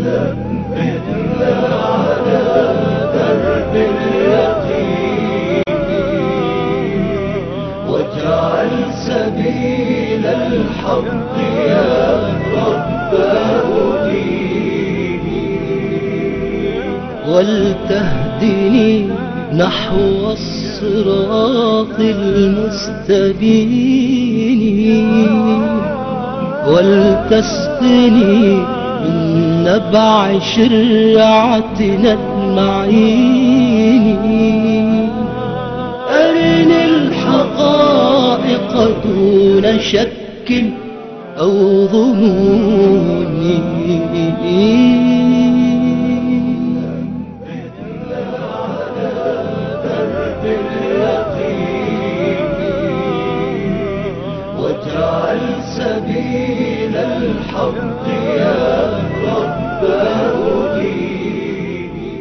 واجعل سبيل الحق يا رب هديني ولتهدني نحو الصراط المستبين ولتسقني من نبع شرعتنا المعين أرني الحقائق دون شك أو ظنون واجعل سبيل الحق يا رب هديني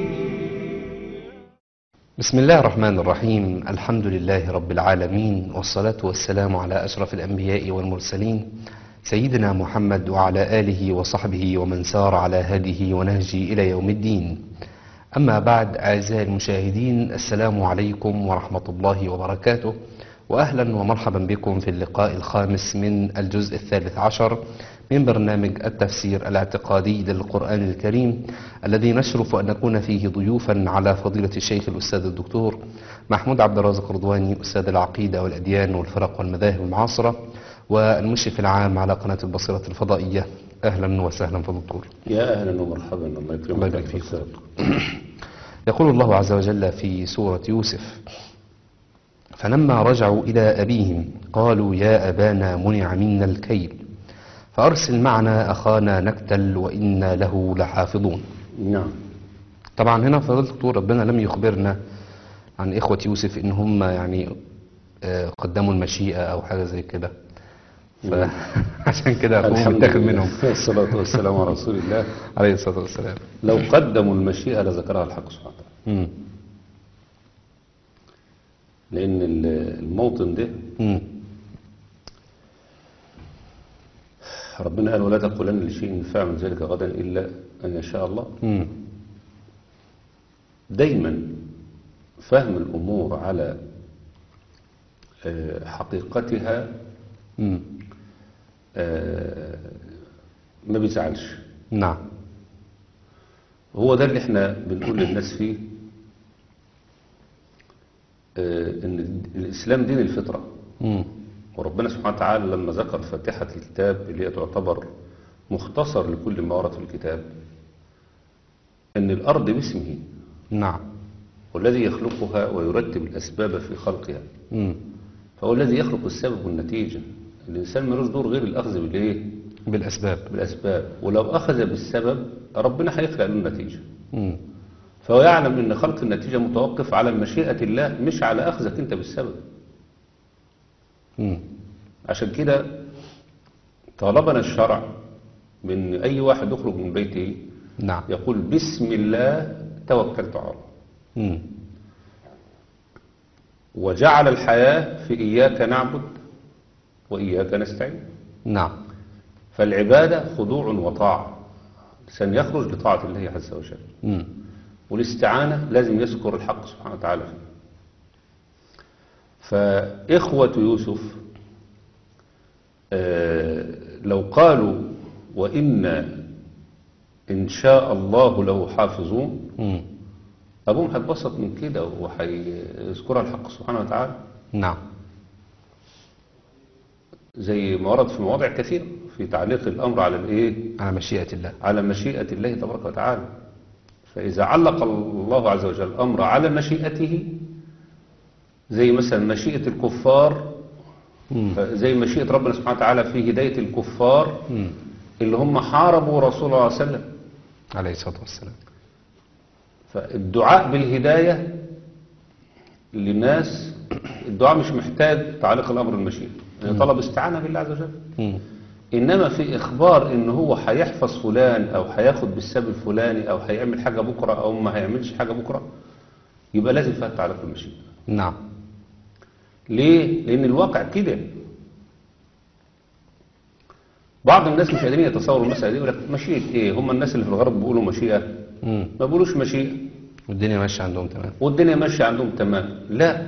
بسم الله الرحمن الرحيم الحمد لله رب العالمين والصلاة والسلام على أشرف الأنبياء والمرسلين سيدنا محمد وعلى آله وصحبه ومن سار على هديه ونهجه إلى يوم الدين أما بعد أعزائي المشاهدين السلام عليكم ورحمة الله وبركاته وأهلا ومرحبا بكم في اللقاء الخامس من الجزء الثالث عشر من برنامج التفسير الاعتقادي للقرآن الكريم الذي نشرف أن نكون فيه ضيوفا على فضيلة الشيخ الأستاذ الدكتور محمود عبد الرازق رضواني أستاذ العقيدة والأديان والفرق والمذاهب المعاصرة والمشرف العام على قناة البصيرة الفضائية أهلا وسهلا في الدكتور يا اهلا ومرحبا الله يكرمك الله يبارك فيك. ويحفظك. يقول الله عز وجل في سورة يوسف فلما رجعوا إلى أبيهم قالوا يا أبانا منع منا الكيل فأرسل معنا أخانا نكتل وإنا له لحافظون نعم طبعا هنا فضيلة الدكتور ربنا لم يخبرنا عن إخوة يوسف إن هم يعني آه، قدموا المشيئة أو حاجة زي كده فعشان كده أخوهم الحمد متاخد لله. منهم الصلاة والسلام على رسول الله عليه الصلاة والسلام لو قدموا المشيئة لذكرها الحق سبحانه وتعالى مم. لأن ال- الموطن ده مم. ربنا قال ولا تقولن لشيء فاعل ذلك غدا إلا أن يشاء الله مم. دايما فهم الأمور على آه، حقيقتها مم. آه، ما بيزعلش نعم هو ده اللي احنا بنقول للناس فيه آه، ان الاسلام دين الفطره مم. وربنا سبحانه وتعالى لما ذكر فاتحه الكتاب اللي هي تعتبر مختصر لكل ما ورد في الكتاب ان الارض باسمه نعم والذي يخلقها ويرتب الاسباب في خلقها مم. فهو الذي يخلق السبب والنتيجه الانسان ملوش دور غير الاخذ بالايه بالأسباب بالاسباب ولو اخذ بالسبب ربنا هيخلق له النتيجه مم. فهو يعلم ان خلق النتيجة متوقف على مشيئة الله مش على اخذك انت بالسبب مم. عشان كده طالبنا الشرع بان اي واحد يخرج من بيته نعم يقول بسم الله توكلت على الله مم. وجعل الحياة في اياك نعبد واياك نستعين نعم فالعبادة خضوع وطاعة سن يخرج لطاعة الله عز وجل مم. والاستعانة لازم يذكر الحق سبحانه وتعالى فيه فإخوة يوسف آه، لو قالوا وإن إن شاء الله له حافظون مم. أبوهم هيتبسط من كده وهيذكرها الحق سبحانه وتعالى نعم زي ما ورد في مواضع كثيرة في تعليق الأمر على الإيه على مشيئة الله على مشيئة الله تبارك وتعالى فإذا علق الله عز وجل الأمر على مشيئته زي مثلا مشيئة الكفار مم. زي مشيئة ربنا سبحانه وتعالى في هداية الكفار مم. اللي هم حاربوا رسول الله صلى الله عليه وسلم عليه الصلاة والسلام فالدعاء بالهداية للناس الدعاء مش محتاج تعليق الأمر المشيئة يعني طلب استعانة بالله عز وجل مم. إنما في إخبار إن هو هيحفظ فلان أو هياخد بالسبب الفلاني أو هيعمل حاجة بكرة أو ما هيعملش حاجة بكرة يبقى لازم فيها تعليق المشيئة نعم ليه؟ لأن الواقع كده بعض الناس مش قادرين يتصوروا المسألة دي يقول لك مشيئة ايه هم الناس اللي في الغرب بيقولوا مشيئة مم. ما بيقولوش مشيئة والدنيا ماشية عندهم تمام والدنيا ماشية عندهم تمام لا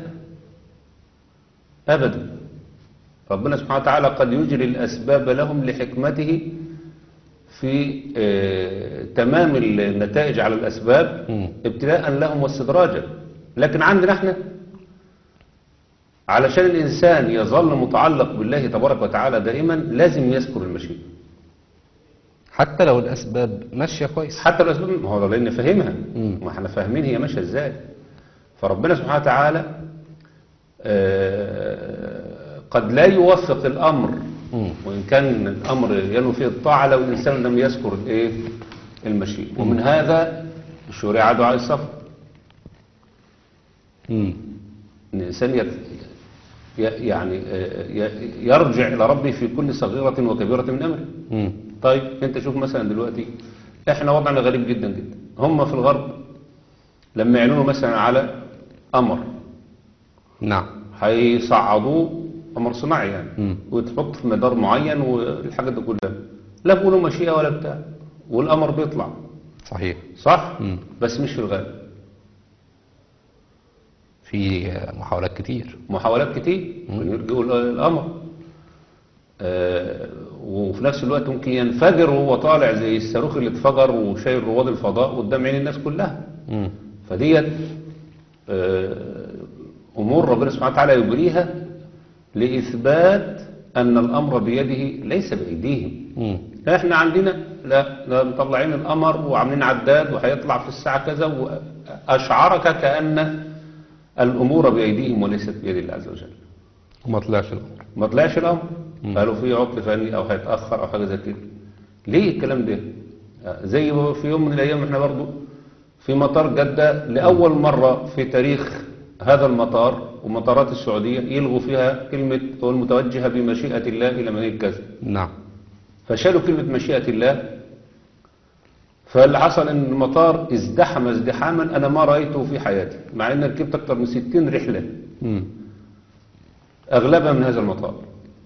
أبدا ربنا سبحانه وتعالى قد يجري الأسباب لهم لحكمته في آه، تمام النتائج على الأسباب مم. ابتلاء لهم واستدراجا لكن عندنا احنا علشان الإنسان يظل متعلق بالله تبارك وتعالى دائما لازم يذكر المشيئة حتى لو الأسباب ماشية كويس حتى الأسباب ما هو لأن فاهمها مم. ما احنا فاهمين هي ماشية ازاي فربنا سبحانه وتعالى آه، قد لا يوفق الأمر مم. وإن كان الأمر ينوي فيه الطاعة لو الإنسان لم يذكر الإيه المشيئة ومن هذا شرع دعاء السفر مم. إن الإنسان يت- ي- يعني آه، ي- يرجع إلى ربه في كل صغيرة وكبيرة من أمره مم. طيب انت شوف مثلا دلوقتي احنا وضعنا غريب جدا جدا هم في الغرب لما يعلنوا مثلا على امر نعم هيصعدوه امر صناعي يعني مم. وتحط في مدار معين والحاجات دي كلها لا بيقولوا مشيئه ولا بتاع والامر بيطلع صحيح صح مم. بس مش في الغالب في محاولات كتير محاولات كتير ممكن يرجعوا ال- الامر آه وفي نفس الوقت ممكن ينفجر وهو طالع زي الصاروخ اللي اتفجر وشايل رواد الفضاء قدام عين الناس كلها مم. فديت آه، أمور ربنا سبحانه وتعالى يجريها لإثبات أن الأمر بيده ليس بأيديهم مم. احنا عندنا لا لا مطلعين القمر وعاملين عداد وهيطلع في الساعة كذا وأشعرك كأن الأمور بأيديهم وليست بيد الله عز وجل وما طلعش الأمر ما طلعش الأمر قالوا في عطل فني أو هيتأخر أو حاجة زي كده ليه الكلام ده آه، زي في يوم من الأيام احنا برضو في مطار جدة لأول مرة في تاريخ هذا المطار ومطارات السعودية يلغوا فيها كلمة أو المتوجهة بمشيئة الله إلى مدينة كذا نعم فشالوا كلمة مشيئة الله فاللي حصل ان المطار ازدحم ازدحاما انا ما رأيته في حياتي مع ان ركبت اكتر من 60 رحلة مم. اغلبها من هذا المطار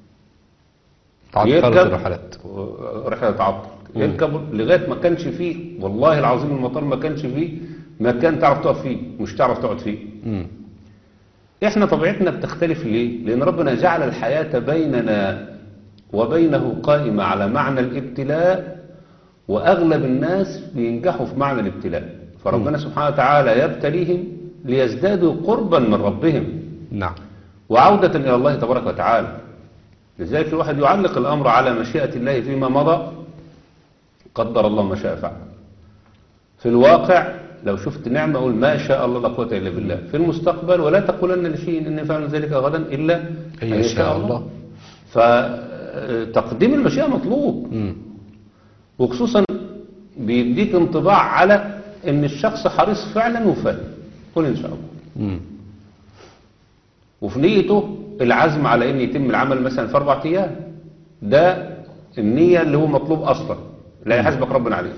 تعطلت يركب الرحلات رحلة تعطل يركب لغاية ما كانش فيه والله العظيم المطار ما كانش فيه مكان تعرف تقف فيه مش تعرف تقعد فيه مم. احنا طبيعتنا بتختلف ليه لان ربنا جعل الحياة بيننا وبينه قائمة على معنى الابتلاء واغلب الناس بينجحوا في معنى الابتلاء فربنا سبحانه وتعالى يبتليهم ليزدادوا قربا من ربهم نعم وعودة إلى الله تبارك وتعالى لذلك الواحد يعلق الأمر على مشيئة الله فيما مضى قدر الله ما شاء فعل في الواقع لو شفت نعمة أقول ما شاء الله لا قوة إلا بالله في المستقبل ولا تقولن لشيء إني فعل ذلك غدا إلا أن أن يشاء الله. فتقديم المشيئة مطلوب مم. وخصوصا بيديك انطباع على ان الشخص حريص فعلا وفاهم قل ان شاء الله مم. وفي نيته العزم على ان يتم العمل مثلا في اربع ايام ده النية اللي هو مطلوب اصلا لا يحاسبك ربنا عليه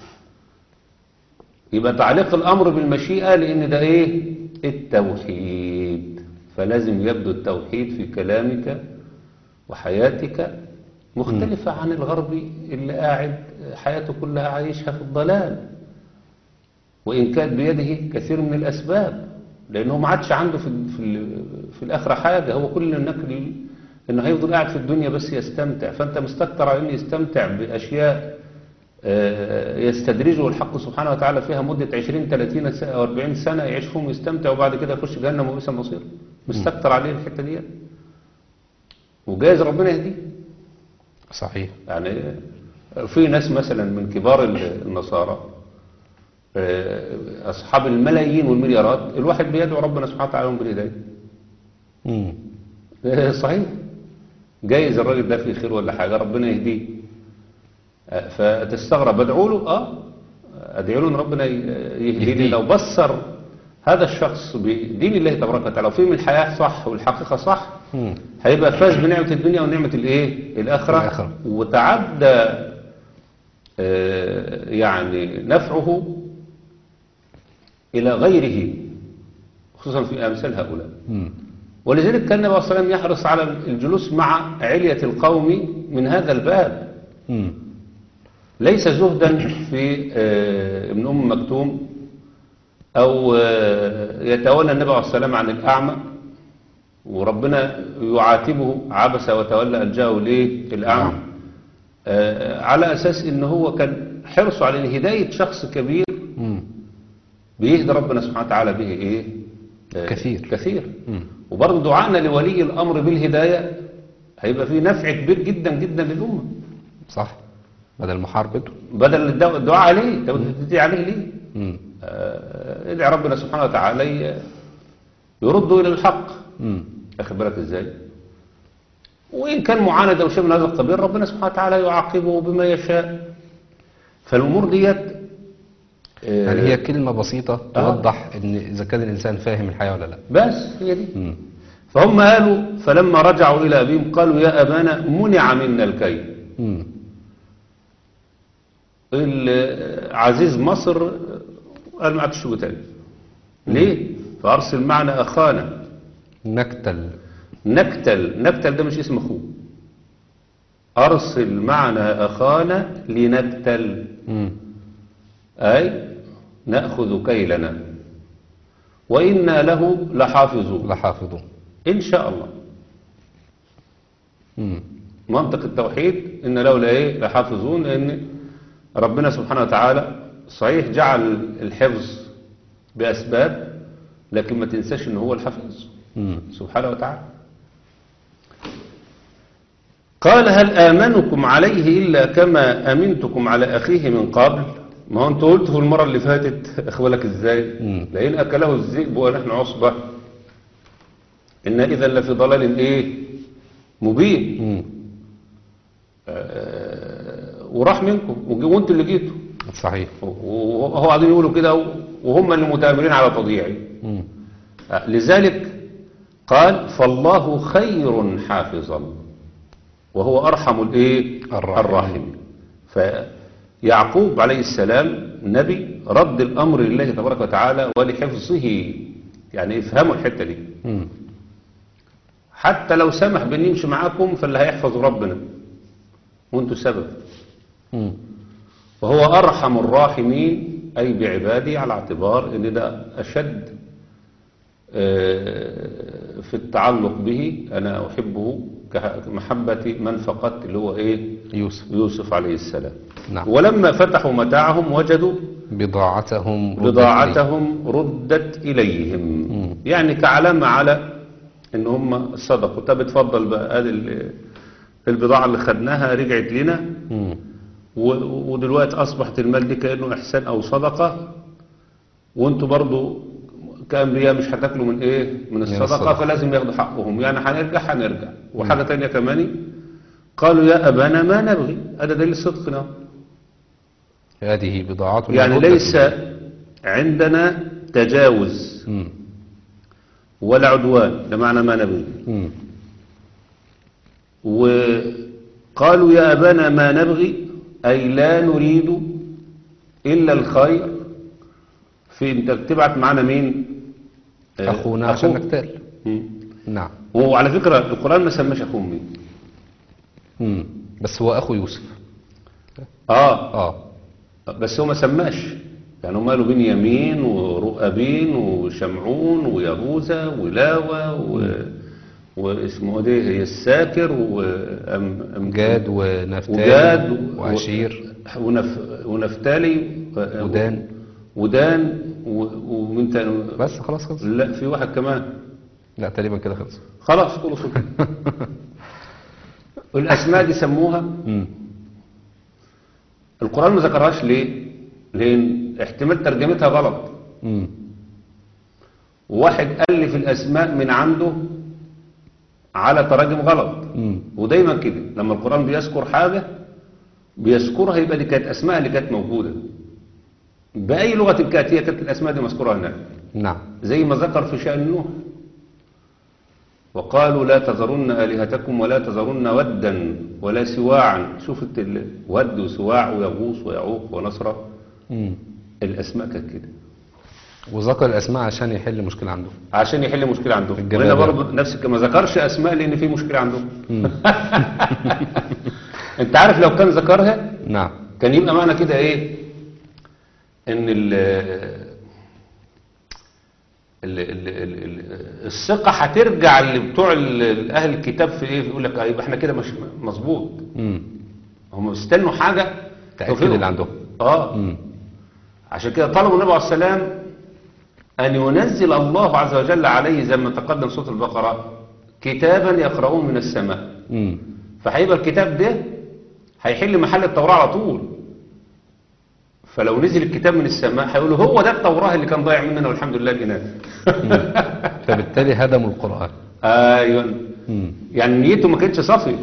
يبقى تعليق الامر بالمشيئة لان ده ايه التوحيد فلازم يبدو التوحيد في كلامك وحياتك مختلفة عن الغربي اللي قاعد حياته كلها عايشها في الضلال وإن كان بيده كثير من الأسباب لأنه ما عادش عنده في, ال- في, ال- في الآخرة حاجة هو كل النكر إنه هيفضل قاعد في الدنيا بس يستمتع فأنت مستكتر على إنه يستمتع بأشياء آه، يستدرجه الحق سبحانه وتعالى فيها مدة 20 30 سنة أو 40 سنة يعيش فيهم ويستمتع وبعد كده يخش جهنم وبئس المصير مستكتر عليه الحتة دي وجايز ربنا يهديه صحيح يعني في ناس مثلا من كبار النصارى آه، أصحاب الملايين والمليارات الواحد بيدعو ربنا سبحانه وتعالى لهم بالهداية مم. آه، صحيح جايز الراجل ده فيه خير ولا حاجة ربنا يهديه آه، فتستغرب ادعو له اه ادعو له ان ربنا ي- يهديه يهديه. لو بصر هذا الشخص بدين الله تبارك وتعالى وفهم الحياة صح والحقيقة صح مم. هيبقى فاز بنعمة الدنيا ونعمة الايه الاخرة, الآخرة. وتعدى آه، يعني نفعه الى غيره خصوصا في امثال هؤلاء مم. ولذلك كان النبي صلى الله عليه وسلم يحرص على الجلوس مع علية القوم من هذا الباب مم. ليس زهدا في آه، ابن أم مكتوم أو آه، يتولى النبي عليه السلام عن الأعمى وربنا يعاتبه عبس وتولى أن جاءه ليه الأعمى نعم. آه، على أساس إن هو كان حرصه على إن هداية شخص كبير مم. بيهدي ربنا سبحانه وتعالى به إيه آه، كثير. كثير مم. وبرضه دعائنا لولي الأمر بالهداية هيبقى فيه نفع كبير جدا جدا للأمة صح بدل محاربته بدل الدعاء الدعاء عليه طب تدعي عليه ليه مم. آه، ادعي ربنا سبحانه وتعالى ي- يرده إلى الحق مم. أخد بالك إزاي وإن كان معاندة وشيء من هذا القبيل ربنا سبحانه وتعالى يعاقبه بما يشاء فالأمور ديت آه، يعني هي كلمة بسيطة آه. توضح ان اذا كان الانسان فاهم الحياة ولا لا بس هي دي مم. فهم قالوا فلما رجعوا إلى أبيهم قالوا يا أبانا منع منا الكيل مم. عزيز مصر قال ما عادش تشوفه تاني ليه؟ فأرسل معنا أخانا نكتل نكتل نكتل ده مش اسم أخوه أرسل معنا أخانا لنكتل مم. أي نأخذ كيلنا وإنا له لحافظون لحافظوا إن شاء الله مم. منطق التوحيد إن لولا إيه لحافظون لأن ربنا سبحانه وتعالى صحيح جعل الحفظ بأسباب لكن ما تنساش إن هو الحفيظ مم. سبحانه وتعالى قال هل آمنكم عليه إلا كما أمنتكم على أخيه من قبل ما هو أنت قلت في المرة اللي فاتت أخبالك إزاي مم. لئن أكله الذئب ونحن عصبة إن إذا لفي ضلال إيه مبين مم. آه، وراح منكم وج- وانتوا اللي جيتوا صحيح وهو قاعدين يقولوا كده وهم اللي متآمرين على تضييعي مم. آه، لذلك قال فالله خير حافظا وهو أرحم الإيه الراحمين. الراحمين فيعقوب عليه السلام نبي رد الأمر لله تبارك وتعالى ولحفظه يعني افهموا الحتة دي مم. حتى لو سمح بأن يمشي معاكم فاللي هيحفظ ربنا وانتوا سبب مم. وهو أرحم الراحمين أي بعبادي على اعتبار أن ده أشد آه، في التعلق به أنا أحبه كمحبة من فقدت اللي هو إيه يوسف يوسف عليه السلام نعم. ولما فتحوا متاعهم وجدوا بضاعتهم ردت بضاعتهم ردت إليهم مم. يعني كعلامة على ان هم صدقوا طب اتفضل بقى ادي ال- البضاعة اللي خدناها رجعت لنا لي. مم. و- ودلوقتي أصبحت المال دي كأنه إحسان أو صدقة وانتوا برضو كأنبياء مش هتاكلوا من إيه من الصدقة الصدقة. فلازم ياخدوا حقهم يعني هنرجع هنرجع وحاجة تانية كمان قالوا يا أبانا ما نبغي هذا دليل صدقنا هذه بضاعتنا يعني ردت ليس إلينا. عندنا تجاوز مم. ولا عدوان ده معنى ما نبغي مم. وقالوا يا أبانا ما نبغي أي لا نريد إلا الخير في أنت تبعت معنا مين آه، أخونا عشان أخوك. نقتل مم. نعم وعلى فكرة القرآن ما سماش أخوهم مين مم. بس هو أخو يوسف آه آه بس هو ما سماش يعني هم قالوا بنيامين ورؤابين وشمعون ويهوذا ولاوى و... واسمه ده هي الساكر وأم... جاد ونفتالي وجاد و- وعشير ونف... ونفتالي و- ودان. ودان و... ومن تاني بس خلاص خلص لا في واحد كمان لا تقريبا كده خلص خلاص خلصوا كده الأسماء دي سموها مم. القرآن ما ذكرهاش ليه؟ لأن احتمال ترجمتها غلط مم. واحد ألف الأسماء من عنده على تراجم غلط مم. ودايما كده لما القرآن بيذكر حاجة بيذكرها يبقى دي كانت أسماء اللي كانت موجودة بأي لغة كانت هي كانت الأسماء دي مذكورة هناك نعم زي ما ذكر في شأن نوح وقالوا لا تذرن آلهتكم ولا تذرن ودا ولا سواعا شوفت ال- ود وسواع ويغوص ويعوق ونصر مم. الأسماء كانت كده وذكر الأسماء عشان يحل مشكلة عنده عشان يحل مشكلة عندهم الجبابرة. وهنا برضه نفس ما ذكرش أسماء لأن في مشكلة عندهم انت عارف لو كان ذكرها نعم كان يبقى معنى كده ايه ان ال ال ال ال ال الثقة هترجع لبتوع ال- اهل الكتاب في ايه يقول لك اه يبقى احنا كده مش مظبوط مم. هم بيستنوا حاجة تأكد توفيقهم. اللي عندهم اه مم. عشان كده طلبوا النبي عليه السلام أن ينزل الله عز وجل عليه زي ما تقدم سورة البقرة كتابا يقرؤون من السماء مم. فهيبقى الكتاب ده هيحل محل التوراة على طول فلو نزل الكتاب من السماء هيقولوا هو ده التوراة اللي كان ضايع مننا والحمد لله جينا فبالتالي هدموا القرآن ايوه مم. يعني نيته ما كانتش صافيه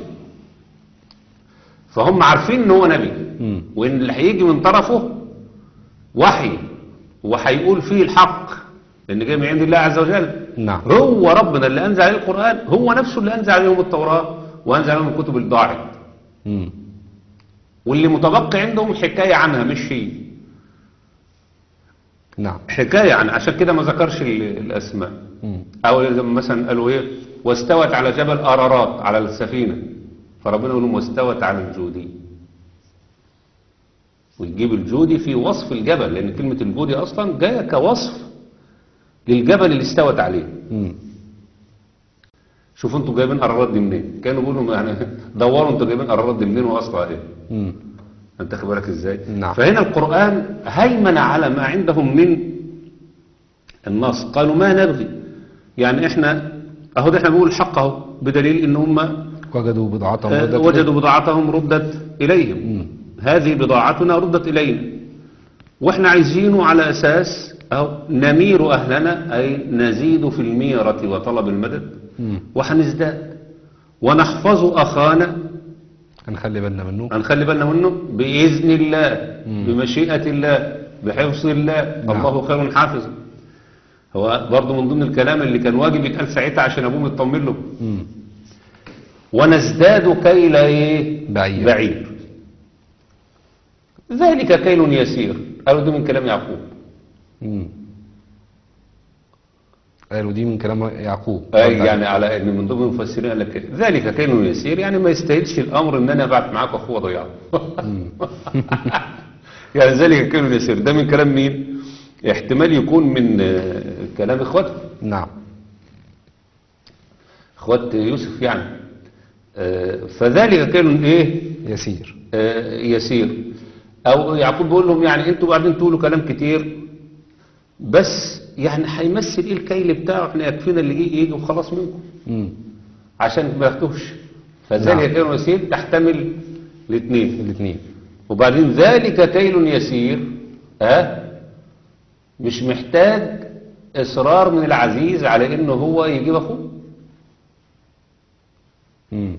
فهم عارفين ان هو نبي مم. وان اللي هيجي من طرفه وحي وهيقول فيه الحق لان جاي من عند الله عز وجل نعم. هو ربنا اللي انزل عليه القران هو نفسه اللي انزل عليهم التوراه وانزل عليهم الكتب اللي ضاعت مم. واللي متبقي عندهم حكايه عنها مش شيء نعم حكايه عنها عشان كده ما ذكرش ال- الاسماء مم. او زي ما مثلا قالوا ايه واستوت على جبل ارارات على السفينه فربنا يقول لهم واستوت على الجودي ويجيب الجودي في وصف الجبل لان كلمه الجودي اصلا جايه كوصف للجبل اللي استوت عليه مم. شوفوا انتوا جايبين ارارات دي منين كانوا بيقولوا يعني دوروا انتوا جايبين ارارات دي منين واصلها ايه مم. انت خد بالك ازاي نعم. فهنا القرآن هيمن على ما عندهم من النص قالوا ما نبغي يعني احنا اهو ده احنا بنقول الحق اهو بدليل ان هم وجدوا بضاعتهم آه، ردت وجدوا بضاعتهم ردت اليهم مم. هذه بضاعتنا ردت الينا واحنا عايزينه على اساس اهو نمير اهلنا اي نزيد في الميرة وطلب المدد مم. وهنزداد ونحفظ اخانا هنخلي بالنا منه هنخلي بالنا منه بإذن الله مم. بمشيئة الله بحفظ الله نعم. الله خير حافظ هو برضه من ضمن الكلام اللي كان واجب يتقال ساعتها عشان ابوه يطمن له مم. ونزداد كيل ايه بعير. بعير ذلك كيل يسير قالوا ده من كلام يعقوب مم. قالوا دي من كلام يعقوب أي يعني على ان من ضمن المفسرين قال لك ذلك كيل يسير يعني ما يستاهلش الامر ان انا ابعت معاك اخوه ضيعه يعني ذلك كيل يسير ده من كلام مين احتمال يكون من آه، كلام اخواته نعم اخوات يوسف يعني آه، فذلك كيل ايه يسير آه، يسير او يعقوب بيقول لهم يعني انتوا بعدين تقولوا كلام كتير بس يعني هيمثل ايه الكيل بتاعه احنا يكفينا اللي يجي يجي وخلاص منكم مم. عشان ما ياخدوش فذلك نعم. كيل يسير تحتمل الاثنين الاثنين وبعدين ذلك كيل يسير ها مش محتاج اصرار من العزيز على انه هو يجيب اخوه مم.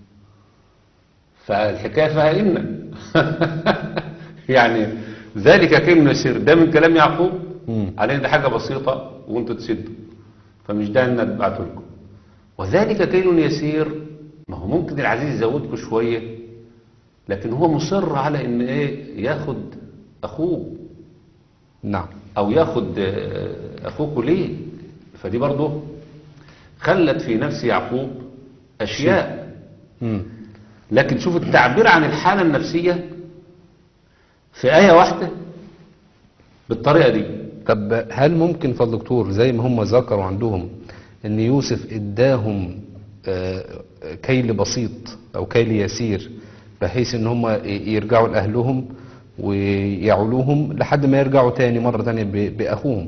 فالحكايه فيها ان يعني ذلك كيل يسير ده من كلام يعقوب مم. عليه ده حاجه بسيطه وانتوا تسدوا فمش ده ان ابعته لكم وذلك كيل يسير ما هو ممكن العزيز يزودكم شويه لكن هو مصر على ان ايه ياخد اخوه نعم او ياخد آه، اخوكوا ليه فدي برضه خلت في نفس يعقوب اشياء مم. لكن شوف التعبير عن الحالة النفسية في آية واحدة بالطريقة دي طب هل ممكن فضل دكتور زي ما هم ذكروا عندهم ان يوسف اداهم آه، كيل بسيط او كيل يسير بحيث ان هم يرجعوا لاهلهم ويعولوهم لحد ما يرجعوا تاني مرة تانية ب- باخوهم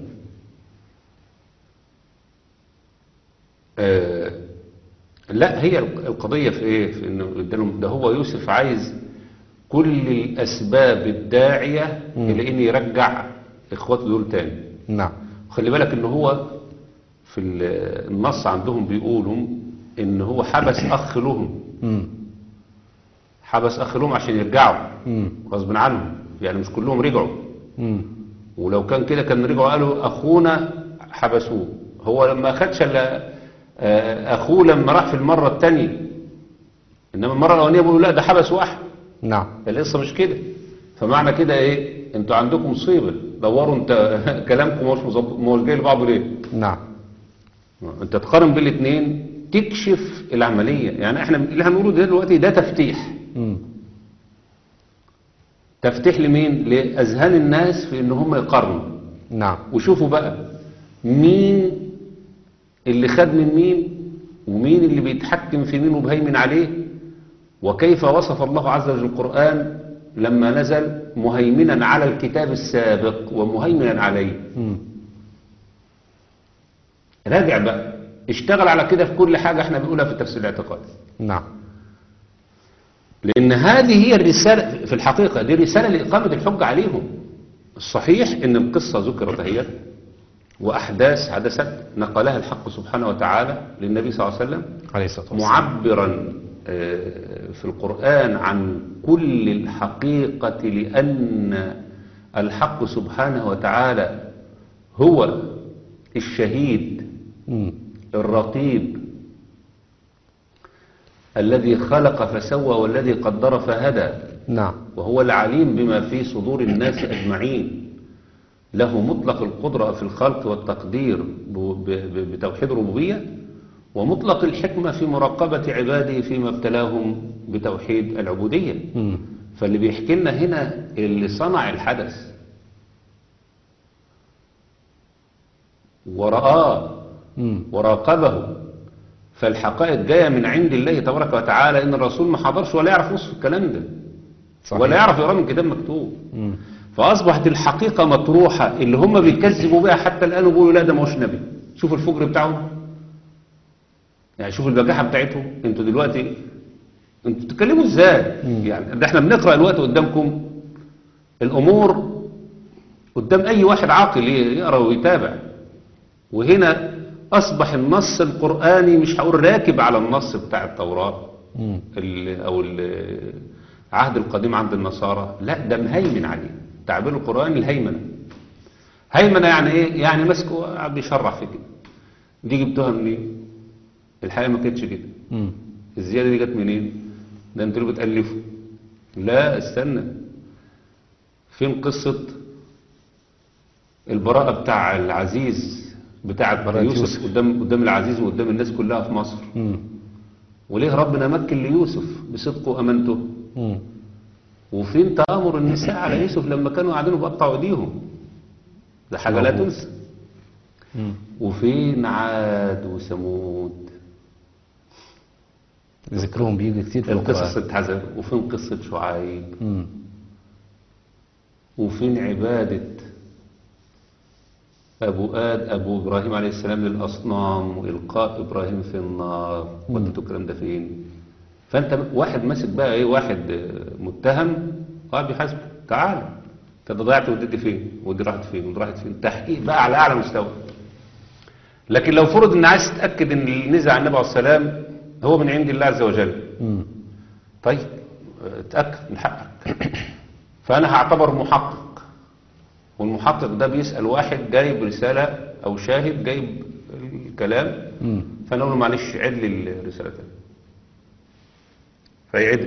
آه لا هي القضية في ايه في انه ادالهم- ده هو يوسف عايز كل الاسباب الداعية مم. الى ان يرجع اخواته دول تاني نعم خلي بالك ان هو في ال- النص عندهم بيقولوا ان هو حبس اخ لهم مم. حبس اخ لهم عشان يرجعوا مم. غصب عنهم يعني مش كلهم رجعوا مم. ولو كان كده كان رجعوا قالوا اخونا حبسوه هو لما خدش الا آه، اخوه لما راح في المره الثانيه انما المره الاولانيه بيقولوا لا ده حبس واحد نعم القصه مش كده فمعنى كده ايه انتوا عندكم مصيبه دوروا انت كلامكم مش مظبط مش جاي لبعضه ليه نعم انت تقارن بين الاثنين تكشف العمليه يعني احنا اللي هنقوله ده دلوقتي ده تفتيح مم. تفتيح لمين لأذهان الناس في ان هم يقارنوا نعم وشوفوا بقى مين اللي خد من مين ومين اللي بيتحكم في مين وبهيمن عليه وكيف وصف الله عز وجل القرآن لما نزل مهيمنا على الكتاب السابق ومهيمنا عليه مم. راجع بقى اشتغل على كده في كل حاجة احنا بنقولها في تفسير الاعتقاد نعم لأن هذه هي الرسالة في الحقيقة دي رسالة لإقامة الحجة عليهم الصحيح إن القصة ذكرت هي وأحداث حدثت نقلها الحق سبحانه وتعالى للنبي صلى الله عليه وسلم عليه الصلاة والسلام معبرا آه، في القرآن عن كل الحقيقة لأن الحق سبحانه وتعالى هو الشهيد مم. الرقيب الذي خلق فسوى والذي قدر فهدى نعم وهو العليم بما في صدور الناس أجمعين له مطلق القدرة في الخلق والتقدير ب- ب- بتوحيد الربوبية ومطلق الحكمة في مراقبة عباده فيما ابتلاهم بتوحيد العبودية مم. فاللي بيحكي لنا هنا اللي صنع الحدث ورآه مم. وراقبه فالحقائق جاية من عند الله تبارك وتعالى إن الرسول ما حضرش ولا يعرف نصف الكلام ده صحيح. ولا يعرف يقرأ من كتاب مكتوب مم. فأصبحت الحقيقة مطروحة اللي هم بيكذبوا بها حتى الآن وبيقولوا لا ده ما هوش نبي شوف الفجر بتاعهم يعني شوف البجاحة بتاعتهم انتوا دلوقتي انتوا بتتكلموا ازاي يعني ده احنا بنقرأ الوقت قدامكم الأمور قدام أي واحد عاقل يقرأ ويتابع وهنا أصبح النص القرآني مش هقول راكب على النص بتاع التوراة مم. ال- أو ال- العهد القديم عند النصارى لا ده مهيمن عليه تعبير القرآن الهيمنة هيمنة يعني ايه يعني مسكه قاعد بيشرح في كده دي جبتوها منين الحقيقة ما كانتش كده مم. الزيادة دي جت منين ده انتوا اللي بتألفوا لا استنى فين قصة البراءة بتاع العزيز بتاعت براءة يوسف, يوسف. قدام قدام العزيز وقدام الناس كلها في مصر مم. وليه ربنا مكن ليوسف بصدقه وامانته مم. وفين تآمر النساء على يوسف لما كانوا قاعدين بيقطعوا ايديهم ده حاجة لا موجود. تنسى مم. وفين عاد وثمود ذكرهم بيجي كتير في القصص القرآن اتحذر وفين قصة شعيب مم. وفين عبادة أبو آد أبو إبراهيم عليه السلام للأصنام وإلقاء إبراهيم في النار وديتوا الكلام ده فين فأنت واحد ماسك بقى إيه واحد آه، متهم قاعد بيحاسبه تعال أنت ده ضيعت وديتي فين ودي راحت فين ودي راحت فين تحقيق بقى على أعلى مستوى لكن لو فرض إن عايز تتأكد إن اللي نزل عن النبي عليه السلام هو من عند الله عز وجل مم. طيب اه، اتأكد من حقك فأنا هعتبر محقق والمحقق ده بيسأل واحد جايب رسالة أو شاهد جايب الكلام مم. فأنا أقول له معلش عد لي الرسالة تاني فيعد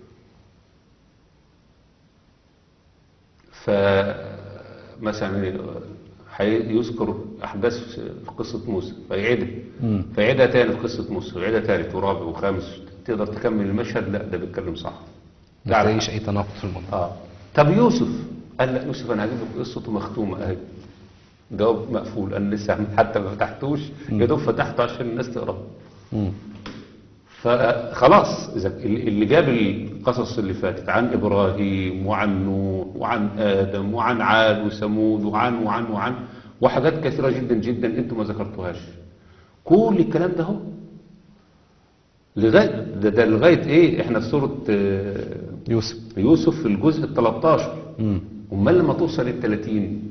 فمثلا هيذكر أحداث في قصة موسى فيعدها مم. فيعيدها تاني في قصة موسى ويعيدها تالت ورابع وخامس تقدر تكمل المشهد لا ده بيتكلم صح ما تعال. تلاقيش أي تناقض في الموضوع اه طب يوسف قال لا يوسف انا هجيب لك قصته مختومه اهي جواب مقفول انا لسه حتى ما فتحتوش يا دوب فتحته عشان الناس تقراه مم. فخلاص اذا اللي جاب القصص اللي فاتت عن ابراهيم وعن نوح وعن ادم وعن عاد وثمود وعن وعن وعن وحاجات كثيره جدا جدا انتم ما ذكرتوهاش كل الكلام ده هو لغايه ده, ده لغايه ايه احنا في سوره آه، يوسف يوسف في الجزء ال 13 مم. امال لما توصل لل 30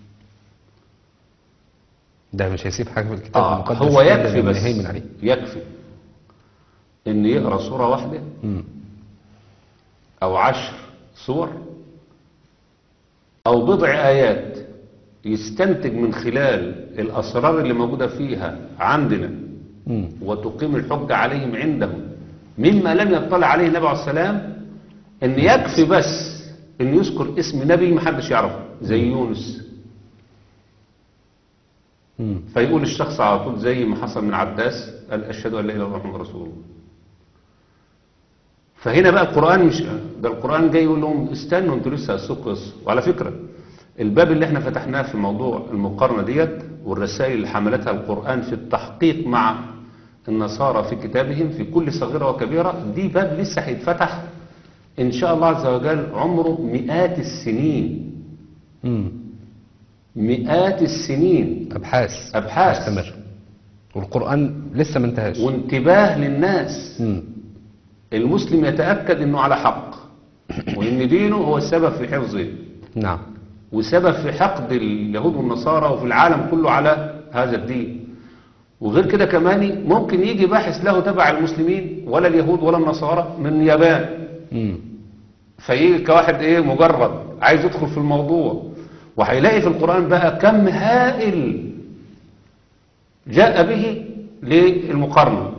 ده مش هيسيب حاجة في الكتاب آه المقدس هو إلا يكفي لما بس يهيمن عليه يكفي ان يقرا سوره واحده مم. او عشر سور او بضع ايات يستنتج من خلال الاسرار اللي موجوده فيها عندنا مم. وتقيم الحجه عليهم عندهم مما لم يطلع عليه النبي عليه السلام ان يكفي بس ان يذكر اسم نبي محدش يعرفه زي يونس مم. فيقول الشخص على طول زي ما حصل من عباس قال أشهد أن لا إله إلا الله محمد رسول الله فهنا بقى القرآن مش ده القرآن جاي يقول لهم استنوا انتوا لسه هتسوقوا قصة وعلى فكرة الباب اللي احنا فتحناه في موضوع المقارنة ديت والرسائل اللي حملتها القرآن في التحقيق مع النصارى في كتابهم في كل صغيرة وكبيرة دي باب لسه هيتفتح ان شاء الله عز وجل عمره مئات السنين مم. مئات السنين أبحاث أبحاث. مستمر والقرآن لسه ما انتهاش وانتباه للناس مم. المسلم يتأكد انه على حق وان دينه هو السبب في حفظه نعم وسبب في حقد اليهود والنصارى وفي العالم كله على هذا الدين وغير كده كمان ممكن يجي باحث له تبع المسلمين ولا اليهود ولا النصارى من اليابان مم. فيجي كواحد ايه مجرد عايز يدخل في الموضوع وهيلاقي في القرآن بقى كم هائل جاء به للمقارنة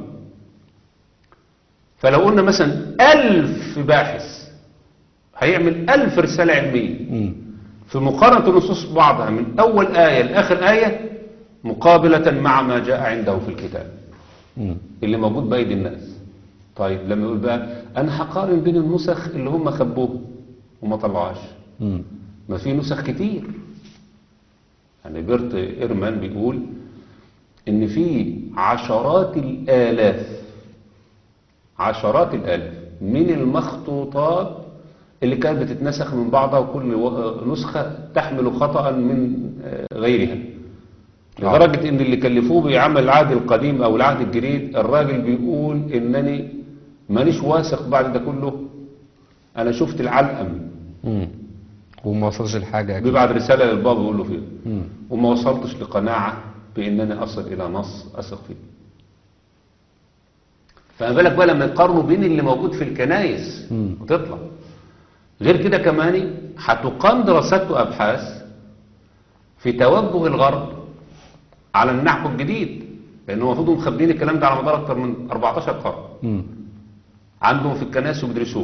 فلو قلنا مثلا ألف باحث هيعمل ألف رسالة علمية مم. في مقارنة النصوص بعضها من أول آية لآخر آية مقابلة مع ما جاء عنده في الكتاب مم. اللي موجود بأيدي الناس طيب لما يقول بقى أنا هقارن بين النسخ اللي هم خبوه وما طلعوهاش مم. ما في نسخ كتير يعني بيرت إيرمان بيقول إن في عشرات الآلاف عشرات الآلاف من المخطوطات اللي كانت بتتنسخ من بعضها وكل و- نسخة تحمل خطأ من آه، غيرها لدرجة إن اللي كلفوه بعمل العهد القديم أو العهد الجديد الراجل بيقول إنني مانيش واثق بعد ده كله أنا شفت العلقم مم. وما وصلش لحاجة أكيد بيبعت رسالة للبابا يقول له فيها مم. وما وصلتش لقناعة بأنني أصل إلى نص أثق فيه فما بالك بقى لما يقارنوا بين اللي موجود في الكنايس مم. وتطلع غير كده كمان هتقام دراسات وأبحاث في توجه الغرب على النحو الجديد لأنه المفروض مخبين الكلام ده على مدار أكثر من 14 قرن مم. عندهم في الكنائس وبيدرسوه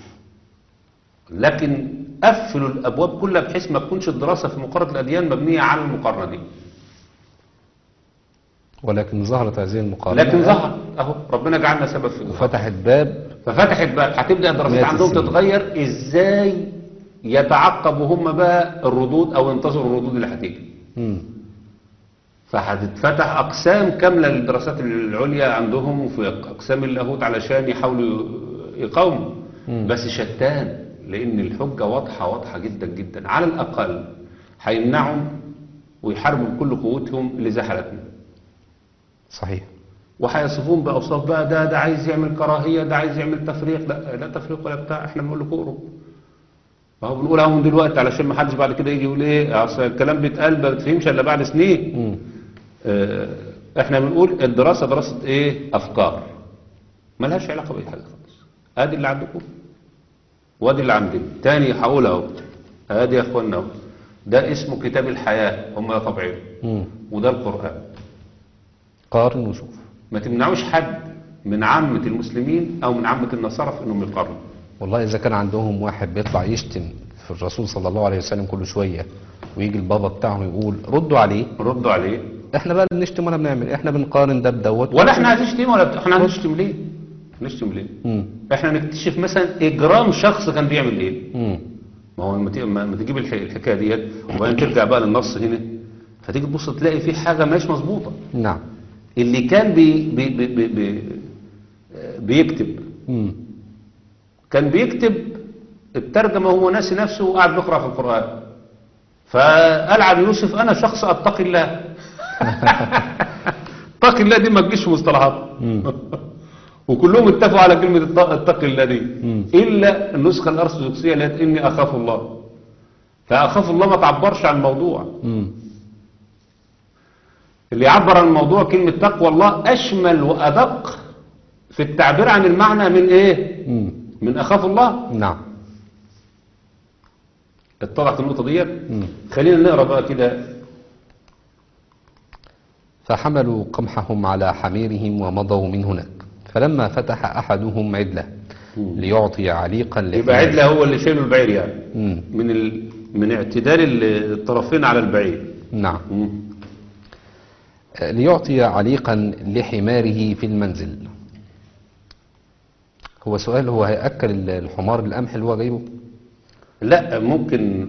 لكن قفلوا الابواب كلها بحيث ما تكونش الدراسه في مقارنه الاديان مبنيه على المقارنه دي ولكن ظهرت هذه المقارنة لكن ظهر اهو ربنا جعلنا سبب في الظهر وفتحت باب ففتحت بقى هتبدا الدراسات مئات عندهم السنين. تتغير ازاي يتعقبوا هم بقى الردود او ينتظروا الردود اللي هتيجي مم. فهتتفتح اقسام كامله للدراسات العليا عندهم وفي اقسام اللاهوت علشان يحاولوا يقاوموا مم. بس شتان لان الحجه واضحه واضحه جدا جدا على الاقل هيمنعهم ويحاربوا بكل قوتهم اللي زي حالتنا صحيح وهيصفون باوصاف بقى ده ده عايز يعمل كراهيه ده عايز يعمل تفريق لا لا تفريق ولا بتاع احنا بنقول لكم اقروا فهو بنقول اهو من دلوقتي علشان ما حدش بعد كده يجي يقول ايه اصل الكلام بيتقال ما بتفهمش الا بعد سنين مم. آه، احنا بنقول الدراسة دراسة ايه افكار ملهاش علاقة باي حاجة خالص ادي اللي عندكم وادي اللي عندنا تاني هقول اهو ادي يا اخوانا اهو ده اسمه كتاب الحياة هم طبعين مم. وده القرآن قارن وشوف ما تمنعوش حد من عامة المسلمين او من عامة النصارى في انهم يقارنوا والله إذا كان عندهم واحد بيطلع يشتم في الرسول صلى الله عليه وسلم كل شوية ويجي البابا بتاعهم يقول ردوا عليه ردوا عليه احنا بقى بنشتم ولا بنعمل احنا بنقارن ده بدوت ولا احنا هنشتم ولا بت... احنا هنشتم ليه نشتم ليه مم. احنا نكتشف مثلا اجرام شخص كان بيعمل ايه مم. ما هو لما تيجي- لما تجيب الح- الحكايه ديت وبعدين ترجع بقى للنص هنا فتيجي تبص تلاقي في حاجه مش مظبوطه نعم اللي كان بي بي بي بي بي بيكتب مم. كان بيكتب الترجمه وهو ناسي نفسه وقاعد بيقرا في القران فقال عن يوسف انا شخص اتقي الله اتقي الله دي ما تجيش في مصطلحات وكلهم اتفقوا على كلمه الت- اتقي الله دي مم. الا النسخه الارثوذكسيه اللي قالت اني اخاف الله فاخاف الله ما تعبرش عن الموضوع مم. اللي يعبر عن الموضوع كلمة تقوى الله أشمل وأدق في التعبير عن المعنى من إيه؟ مم. من أخاف الله نعم اتضحت النقطة دي مم. خلينا نقرأ بقى كده فحملوا قمحهم على حميرهم ومضوا من هناك فلما فتح أحدهم عدله ليعطي عليقا يبقى عدلة هو اللي شايله البعير يعني مم. من ال... من اعتدال ال- الطرفين على البعير نعم مم. ليعطي عليقا لحماره في المنزل هو سؤال هو هيأكل ال- الحمار القمح اللي هو جايبه لا ممكن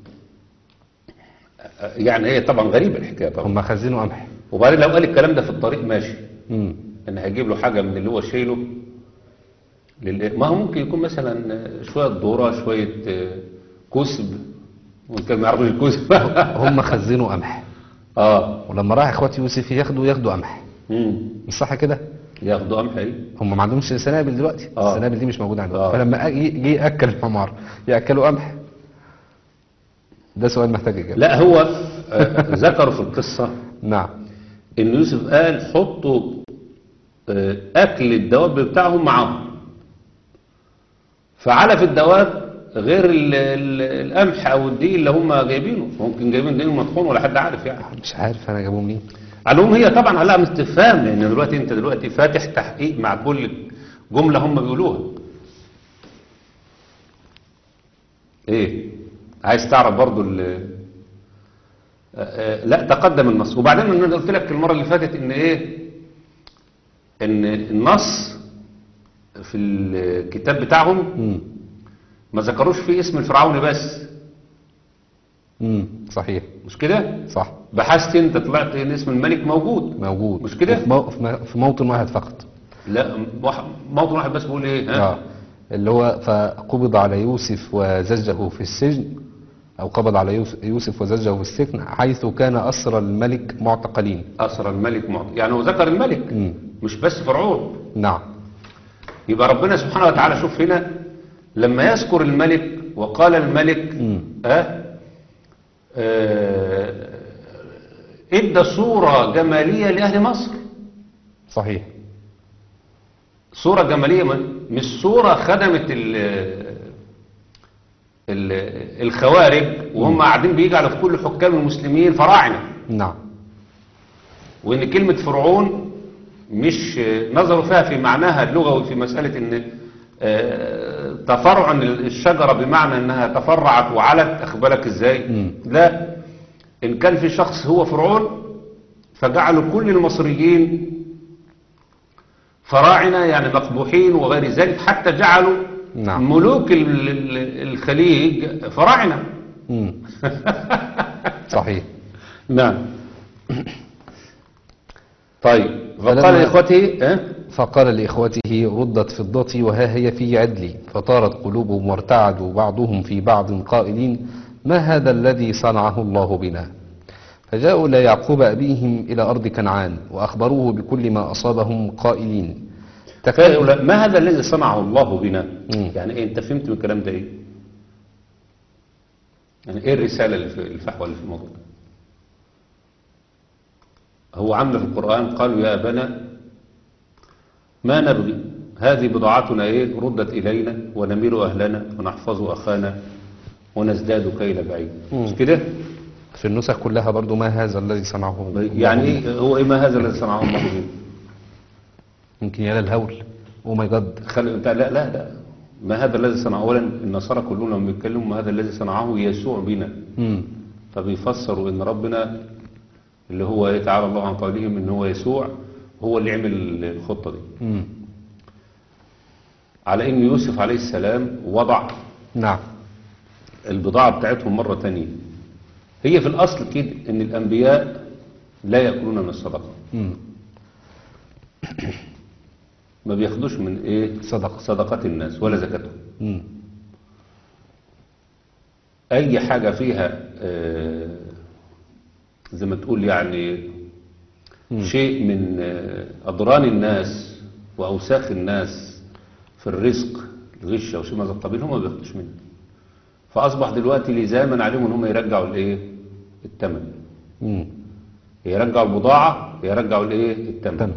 يعني هي طبعا غريبة الحكاية طبعا هم خزنوا قمح وبعدين لو قال الكلام ده في الطريق ماشي امم ان هيجيب له حاجة من اللي هو شايله لل... ما هو ممكن يكون مثلا شوية ذرة شوية آه، كسب وكان ما يعرفوش الكسب هم خزنوا قمح اه ولما راح اخوات يوسف ياخدوا ياخدوا قمح مم. مش صح كده ياخدوا قمح ايه هم ما عندهمش سنابل دلوقتي آه. السنابل دي مش موجوده عندهم آه. فلما أجي- جه ياكل الحمار ياكلوا قمح ده سؤال محتاج اجابه لا هو آه، ذكروا في القصة نعم ان يوسف قال حطوا آه، اكل الدواب بتاعهم معاهم فعلف الدواب غير ال- ال- القمح او الدقيق اللي هم جايبينه ممكن جايبين دقيق مطحون ولا حد عارف يعني مش عارف انا جابوه منين على العموم هي طبعا علامة استفهام لان دلوقتي انت دلوقتي فاتح تحقيق مع كل جملة هم بيقولوها ايه عايز تعرف برضو ال آه، آه، لا تقدم النص وبعدين انا قلت لك المرة اللي فاتت ان ايه ان النص في الكتاب بتاعهم امم ما ذكروش فيه اسم الفرعوني بس امم صحيح مش كده صح بحثت انت طلعت ان اسم الملك موجود موجود مش كده؟ في, مو... في م- في موطن واحد فقط لا واحد- موطن واحد بس بيقول ايه ها؟ اه اللي هو فقبض على يوسف وزجه في السجن او قبض على يوس- يوسف وزجه في السجن حيث كان اسرى الملك معتقلين أسر الملك معطي يعني هو ذكر الملك مم. مش بس فرعون نعم يبقى ربنا سبحانه وتعالى شوف هنا لما يذكر الملك وقال الملك مم. أه آه، ادى صورة جمالية لأهل مصر صحيح صورة جمالية من- مش صورة خدمت ال ال الخوارج وهم قاعدين بيجعلوا في كل حكام المسلمين فراعنة نعم وان كلمة فرعون مش نظروا فيها في معناها اللغوي في مسألة ان آه، تفرع الشجرة بمعنى انها تفرعت وعلت اخبالك ازاي مم. لا ان كان في شخص هو فرعون فجعلوا كل المصريين فراعنة يعني مقبوحين وغير ذلك حتى جعلوا نعم. ملوك ال- ال- الخليج فراعنة مم. صحيح نعم طيب فقال فلما- لإخوته اه؟ فقال لإخوته ردت فضتي وها هي في عدلي فطارت قلوبهم وارتعدوا بعضهم في بعض قائلين ما هذا الذي صنعه الله بنا فجاءوا إلى يعقوب أبيهم إلى أرض كنعان وأخبروه بكل ما أصابهم قائلين فقالوا تكلم لا، ما هذا الذي صنعه الله بنا مم. يعني ايه انت فهمت من الكلام ده ايه يعني ايه الرسالة اللي في الفحوى اللي في الموضوع ده؟ هو عمنا في القرآن قالوا يا أبانا ما نبغي هذه بضاعتنا ايه ردت إلينا ونمير أهلنا ونحفظ أخانا ونزداد كيل بعيد مش كده في النسخ كلها برضو ما هذا الذي صنعه الله يعني بنا. ايه هو ايه ما هذا الذي صنعه الله بنا يمكن يا الهول او ماي جاد خلي انت لا لا لا ما هذا الذي صنعه اولا النصارى كلهم لما بيتكلموا ما هذا الذي صنعه يسوع بنا مم. فبيفسروا ان ربنا اللي هو إيه تعالى الله عن قولهم ان هو يسوع هو اللي عمل الخطه دي مم. على ان يوسف عليه السلام وضع نعم البضاعه بتاعتهم مره تانية هي في الاصل كده ان الانبياء لا ياكلون من الصدقه مم. ما بياخدوش من ايه صدقة. صدقات الناس ولا زكاتهم مم. اي حاجة فيها آه، زي ما تقول يعني شيء من آه، اضران الناس واوساخ الناس في الرزق الغش او شيء من هذا القبيل هم ما بياخدوش منه فاصبح دلوقتي لزاما عليهم ان هم يرجعوا الايه الثمن مم. يرجعوا البضاعة يرجعوا الايه الثمن تمام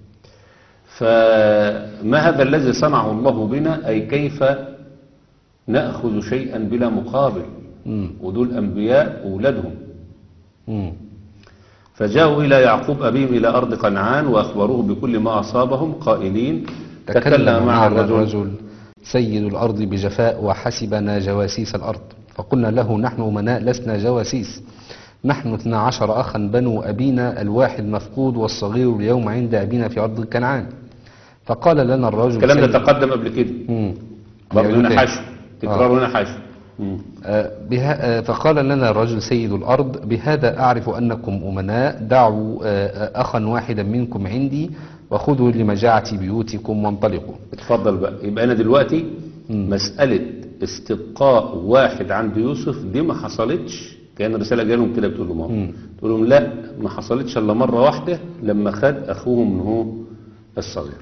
فما هذا الذي صنعه الله بنا أي كيف نأخذ شيئا بلا مقابل مم. ودول أنبياء أولادهم مم. فجاءوا إلى يعقوب أبيهم إلى أرض قنعان وأخبروه بكل ما أصابهم قائلين تكلم مع الرجل سيد الأرض بجفاء وحسبنا جواسيس الأرض فقلنا له نحن أمناء لسنا جواسيس نحن اثنا عشر أخا بنو أبينا الواحد مفقود والصغير اليوم عند أبينا في أرض كنعان فقال لنا الرجل الكلام ده سيد- تقدم قبل كده مم. برضه نعيده هنا تاني. حشو تكرار هنا حشو مم. آه، بها آه، فقال لنا الرجل سيد الأرض بهذا أعرف أنكم أمناء دعوا آه، آه، أخا واحدا منكم عندي وخذوا لمجاعة بيوتكم وانطلقوا اتفضل بقى يبقى انا دلوقتي مسألة استبقاء واحد عند يوسف دي ما حصلتش كان الرسالة جايه لهم كده بتقول لهم اهو. تقول لهم لا ما حصلتش الا مرة واحدة لما خد اخوهم من هو الصغير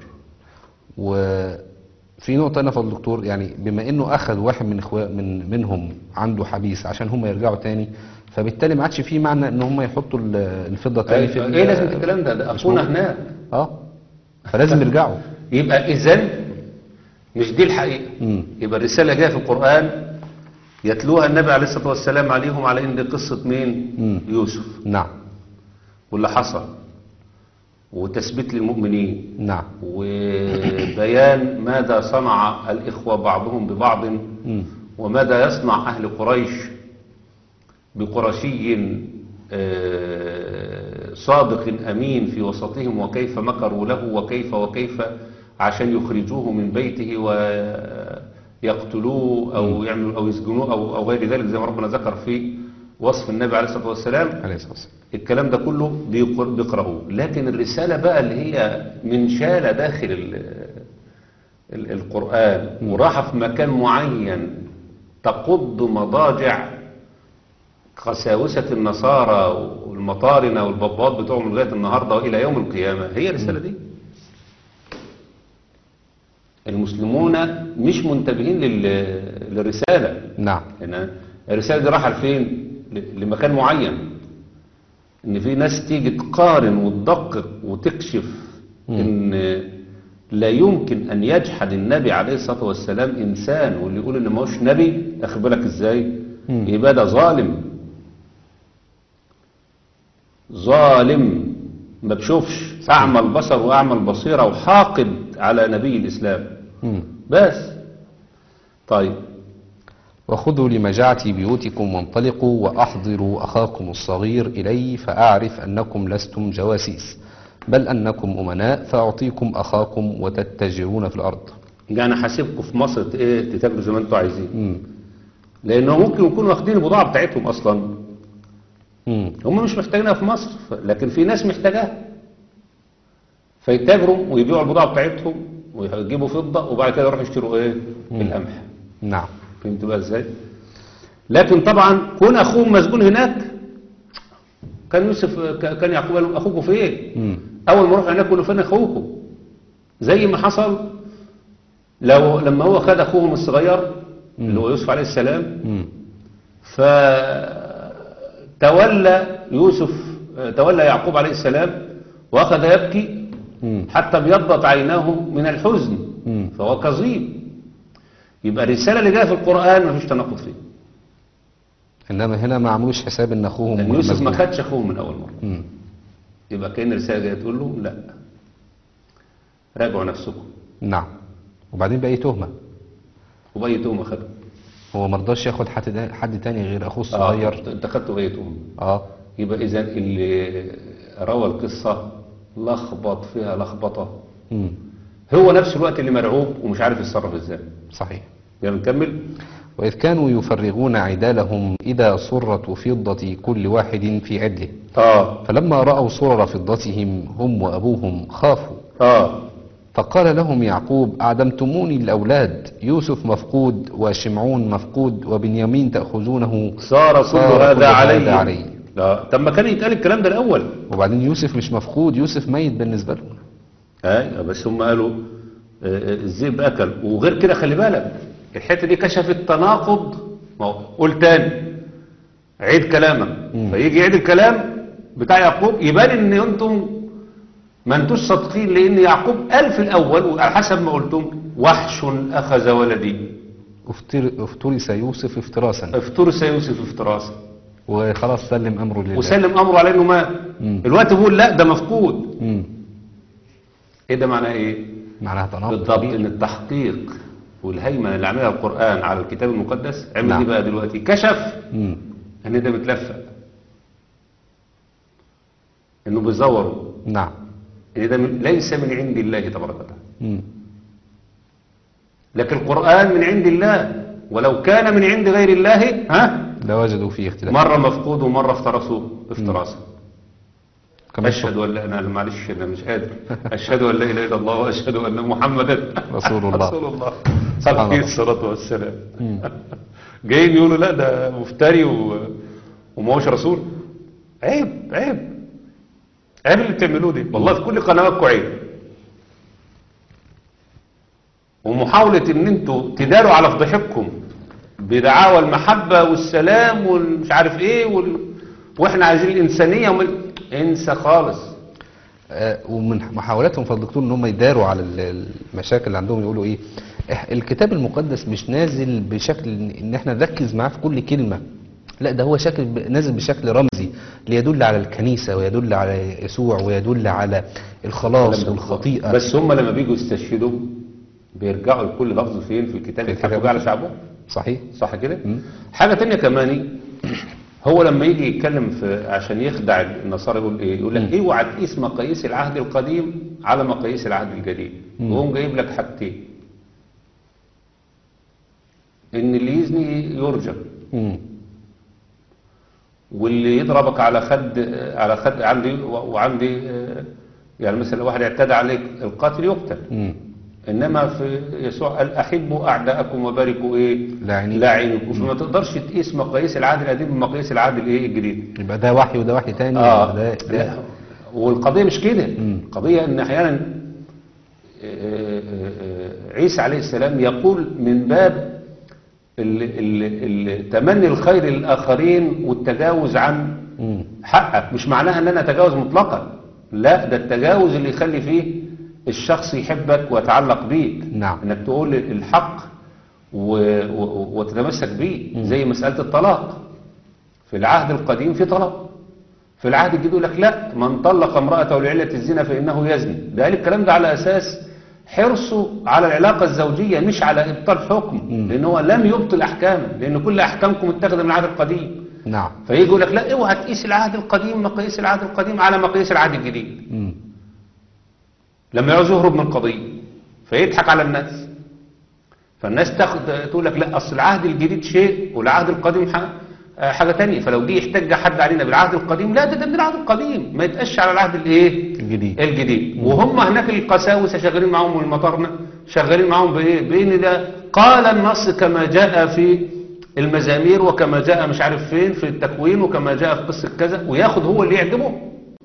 وفي نقطة أنا فضل دكتور يعني بما إنه أخذ واحد من إخوة من منهم عنده حبيس عشان هم يرجعوا تاني فبالتالي ما عادش في معنى إن هم يحطوا ال- الفضة تاني في ال- ايه لازم الكلام ده ده اخونا هناك اه فلازم يرجعوا يبقى اذا مش دي الحقيقة مم. يبقى الرسالة جايه في القرآن يتلوها النبي عليه الصلاة والسلام عليهم على ان دي قصة مين مم. يوسف نعم واللي حصل وتثبيت للمؤمنين نعم وبيان ماذا صنع الإخوة بعضهم ببعض مم. وماذا يصنع أهل قريش بقرشي آه، صادق أمين في وسطهم وكيف مكروا له وكيف وكيف عشان يخرجوه من بيته ويقتلوه أو يعملوا أو يسجنوه أو, أو غير ذلك زي ما ربنا ذكر في وصف النبي عليه الصلاة والسلام عليه الصلاة والسلام الكلام ده كله بيقر- بيقرأوه لكن الرسالة بقى اللي هي منشالة داخل ال ال القرآن وراحة في مكان معين تقض مضاجع قساوسة النصارى والمطارنة والبابات بتوعهم لغاية النهاردة وإلى يوم القيامة هي الرسالة دي المسلمون مش منتبهين لل- للرسالة نعم لأن الرسالة دي رايحة لفين؟ ل- لمكان معين إن في ناس تيجي تقارن وتدقق وتكشف إن لا يمكن أن يجحد النبي عليه الصلاة والسلام إنسان واللي يقول إن ما هوش نبي أخد بالك إزاي؟ يبقى ده ظالم ظالم ما بشوفش أعمى البصر وأعمى البصيرة وحاقد على نبي الإسلام مم. بس طيب وخذوا لمجاعة بيوتكم وانطلقوا وأحضروا أخاكم الصغير إلي فأعرف أنكم لستم جواسيس بل أنكم أمناء فأعطيكم أخاكم وتتجرون في الأرض يعني حاسبكم في مصر ت- ايه تتاجروا زي ما انتوا عايزين مم. لانه ممكن يكونوا واخدين البضاعه بتاعتهم اصلا مم. هم مش محتاجينها في مصر ف- لكن في ناس محتاجاها فيتاجروا ويبيعوا البضاعه بتاعتهم ويجيبوا فضه وبعد كده يروحوا يشتروا ايه القمح نعم فهمت بقى ازاي لكن طبعا كون اخوهم مسجون هناك كان يوسف ك- كان يعقوب قال لهم اخوكم فين مم. اول ما روحوا هناك قالوا فين اخوكم زي ما حصل لو لما هو خد اخوهم الصغير اللي هو يوسف عليه السلام مم. فتولى يوسف تولى يعقوب عليه السلام واخذ يبكي مم. حتى ابيضت عيناه من الحزن مم. فهو كظيم يبقى الرساله اللي جايه في القران ما فيش تناقض فيها إنما هنا ما عملوش حساب إن أخوهم لان يوسف ما مسجون. خدش اخوه من اول مره مم. يبقى كان الرساله جايه تقول له لا راجعوا نفسكم نعم وبعدين بقى تهمة وبيتهم اخذوا هو مرضاش ياخد حد دا- حد تاني غير أخوه الصغير اه انت خدتوا بيتهم اه يبقى اذا اللي روى القصه لخبط فيها لخبطه مم. هو نفس الوقت اللي مرعوب ومش عارف يتصرف ازاي صحيح يلا نكمل وإذ كانوا يفرغون عدالهم إذا صرت فضة كل واحد في عدله اه فلما رأوا صرر فضتهم هم وأبوهم خافوا اه فقال لهم يعقوب أعدمتموني الأولاد يوسف مفقود وشمعون مفقود وبنيامين تأخذونه صار كل صار كل هذا هذا علي علي. لا طب ما كان يتقال الكلام ده الاول وبعدين يوسف مش مفقود يوسف ميت بالنسبة له ايوه بس هم قالوا آه، آه، الذئب اكل وغير كده خلي بالك الحته دي كشفت تناقض ما هو قول تاني عيد كلامك فيجي يعيد الكلام بتاع يعقوب يبان ان انتم ما انتوش صادقين لان يعقوب قال في الاول وعلى حسب ما قلتم وحش اخذ ولدي افتر- افترس يوسف افتراسا افترس يوسف افتراسا وخلاص سلم أمره لله وسلم امره على انه مات مم. الوقت بيقول لا ده مفقود مم. ايه ده معناه ايه معناها تناقض بالضبط كبير. ان التحقيق والهيمنه اللي عملها القران على الكتاب المقدس عمل نعم. ايه بقى دلوقتي كشف مم. ان ده متلفق انه بيزوروا نعم ان ده من ليس من عند الله تبارك وتعالى مم. لكن القرآن من عند الله ولو كان من عند غير الله ها لا وجدوا فيه اختلاف مرة مفقود ومرة افترسوه افتراسا كما أشهد أن لا أنا معلش أنا مش قادر أشهد أن لا إله إلا الله وأشهد أن محمدا رسول الله. رسول الله سبحان عليه الله. الصلاة والسلام جايين يقولوا لا ده مفتري و... وما هوش رسول عيب عيب عيب اللي بتعملوه دي والله في كل قنواتكم عيب ومحاولة ان انتوا تداروا على فضيحتكم بدعاوى المحبة والسلام والمش عارف ايه وال... واحنا عايزين الانسانية ومن... انسى خالص آه، ومن محاولاتهم فضل الدكتور ان هم يداروا على ال- المشاكل اللي عندهم يقولوا ايه إح- الكتاب المقدس مش نازل بشكل ان إن احنا نركز معاه في كل كلمة لا ده هو شكل ب- نازل بشكل رمزي ليدل على الكنيسة ويدل على يسوع ويدل على الخلاص والخطيئة بس هم لما بيجوا يستشهدوا بيرجعوا لكل لفظ فين في الكتاب في الكتاب. يضحكوا على شعبه صحيح صح كده حاجة تانية كمان هو لما يجي يتكلم في عشان يخدع النصارى يقول ايه يقول لك اوعى تقيس مقاييس العهد القديم على مقاييس العهد الجديد وهم جايب لك حاجتين ان اللي يزني يرجم مم. واللي يضربك على خد على خد عندي وعندي آه، يعني مثلا واحد اعتدى عليك القاتل يقتل مم. انما في يسوع قال احبوا اعداءكم وباركوا ايه لاعنين. لاعنكم فما تقدرش تقيس مقاييس العهد القديم بمقاييس العهد الايه الجديد يبقى ده وحي وده وحي تاني اه ده, لا ده والقضيه مش كده مم. القضيه ان احيانا آه، آه، آه، عيسى عليه السلام يقول من باب ال- ال- ال- تمني الخير للاخرين والتجاوز عن مم. حقك مش معناها ان انا اتجاوز مطلقا لا ده التجاوز اللي يخلي فيه الشخص يحبك ويتعلق بيك نعم. انك تقول الحق و... و... وتتمسك بيه زي مسألة الطلاق في العهد القديم في طلاق في العهد الجديد يقول لك لا من طلق امرأته لعلة الزنا فإنه يزني ده قال الكلام ده على أساس حرصه على العلاقة الزوجية مش على إبطال حكم لأن هو لم يبطل أحكاما لأن كل أحكامكم متاخدة من العهد القديم نعم فيجي يقول لك لا اوعى تقيس العهد القديم مقاييس العهد القديم على مقاييس العهد الجديد مم. لما يعوز يهرب من قضية فيضحك على الناس فالناس تاخد تقول لك لا اصل العهد الجديد شيء والعهد القديم ح- آه، حاجة تانية فلو جه يحتج حد علينا بالعهد القديم لا ده ده من العهد القديم ما يتقش على العهد الايه الجديد الجديد وهم هناك القساوسة شغالين معاهم والمطارنة شغالين معاهم بايه بين ده قال النص كما جاء في المزامير وكما جاء مش عارف فين في التكوين وكما جاء في قصة كذا وياخد هو اللي يعجبه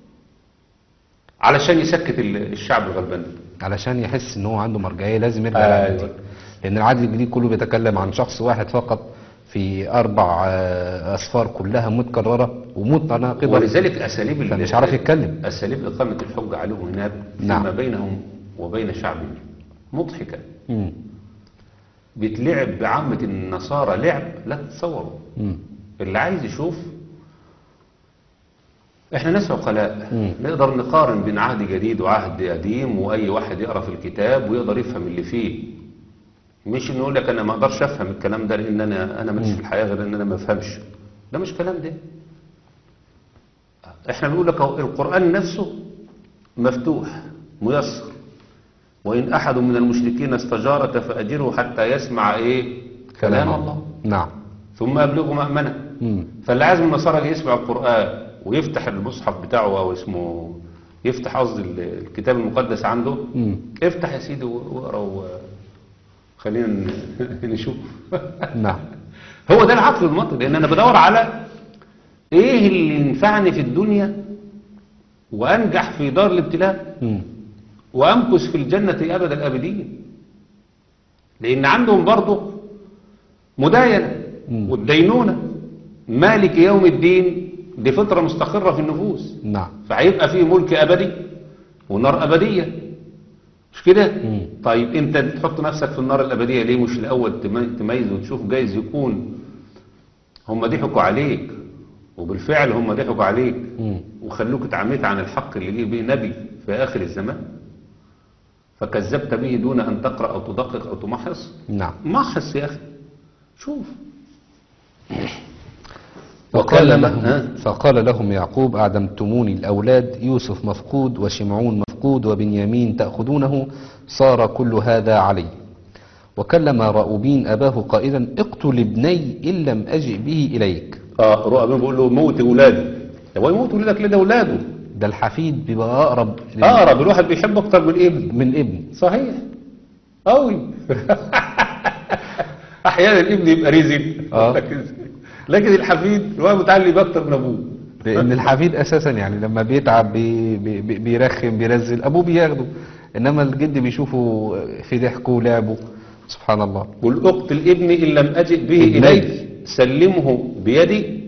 علشان يسكت ال- الشعب الغلبان ده. علشان يحس ان هو عنده مرجعيه لازم يرجع أيوة. للعهد القديم. لان العهد الجديد كله بيتكلم عن شخص واحد فقط في اربع آه، اسفار كلها متكرره ومتناقضه ولذلك اساليب ال- فمش عارف يتكلم اساليب اقامه الحجه عليهم هناك نعم. فيما بينهم وبين شعبهم مضحكه مم. بيتلعب بعامه النصارى لعب لا تتصوروا مم. اللي عايز يشوف احنا ناس عقلاء مم. نقدر نقارن بين عهد جديد وعهد قديم واي واحد يقرا في الكتاب ويقدر يفهم اللي فيه مش انه يقول لك انا ما اقدرش افهم الكلام ده لان انا انا ماليش في الحياه غير ان انا ما افهمش ده مش كلام ده احنا بنقول لك أهو القران نفسه مفتوح ميسر وان احد من المشركين استجارك فاجره حتى يسمع ايه كلام الله نعم ثم يبلغه مأمنه مم. فاللي عايز من النصارى يجي يسمع القرآن ويفتح المصحف بتاعه أو اسمه يفتح قصدي ال- الكتاب المقدس عنده مم. افتح يا سيدي واقرا و- خلينا ن- نشوف نعم هو ده العقل المنطقي لأن أنا بدور على إيه اللي ينفعني في الدنيا وأنجح في دار الابتلاء مم. وأمكث في الجنة أبد الآبدين لأن عندهم برضه مداينة مم. والدينونة مالك يوم الدين دي فطرة مستقرة في النفوس نعم فهيبقى فيه ملك أبدي ونار أبدية مش كده؟ مم. طيب أنت تحط نفسك في النار الأبدية ليه مش الأول تم- تميز وتشوف جايز يكون هم ضحكوا عليك وبالفعل هم ضحكوا عليك مم. وخلوك اتعميت عن الحق اللي جه به نبي في آخر الزمان فكذبت به دون أن تقرأ أو تدقق أو تمحص نعم محص يا أخي شوف وقال وكلم- لهم ها؟ فقال لهم يعقوب أعدمتموني الأولاد يوسف مفقود وشمعون مفقود مفقود وبنيامين تأخذونه صار كل هذا علي وكلم راؤوبين أباه قائلا اقتل ابني إن لم أجئ به إليك اه رؤى بيقول له موت اولادي هو يموت ولادك ليه ده اولاده ده الحفيد بيبقى أقرب لل- اقرب الواحد بيحب اكتر من ابن من الابن صحيح قوي احيانا الابن يبقى رزق آه. لكن لكن الحفيد هو متعلم اكتر من ابوه لأن الحفيد أساسا يعني لما بيتعب بي بي بي- بيرخم بيرزل أبوه بياخده إنما الجد بيشوفه في ضحكه ولعبه سبحان الله قل اقتل ابني ان لم اجئ به ابني. اليك سلمه بيدي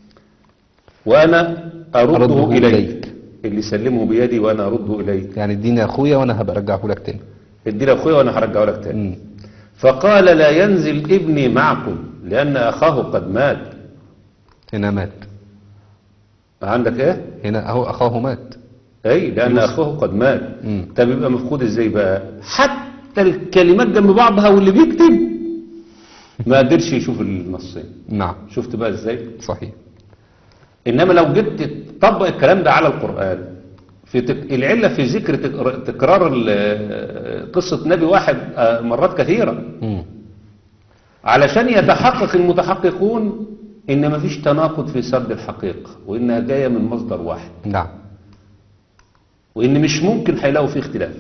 وانا ارده, أرده اليك. إليك. اللي سلمه بيدي وانا ارده اليك يعني اديني يا أخويا وأنا هبقى أرجعه لك تاني ادي لاخويا وانا هرجعه لك تاني مم. فقال لا ينزل ابني معكم لان اخاه قد مات هنا مات عندك ايه هنا أهو أخاه مات اي لان اخوه قد مات مم. طب يبقى مفقود ازاي بقى حتى الكلمات جنب بعضها واللي بيكتب ما قدرش يشوف النصين نعم شفت بقى ازاي صحيح انما لو جبت تطبق الكلام ده على القران في تك... العله في ذكر تك... تكرار ال- قصه نبي واحد آه، مرات كثيره مم. علشان يتحقق المتحققون ان مفيش تناقض في سرد الحقيقه وانها جايه من مصدر واحد نعم وان مش ممكن هيلاقوا فيه اختلاف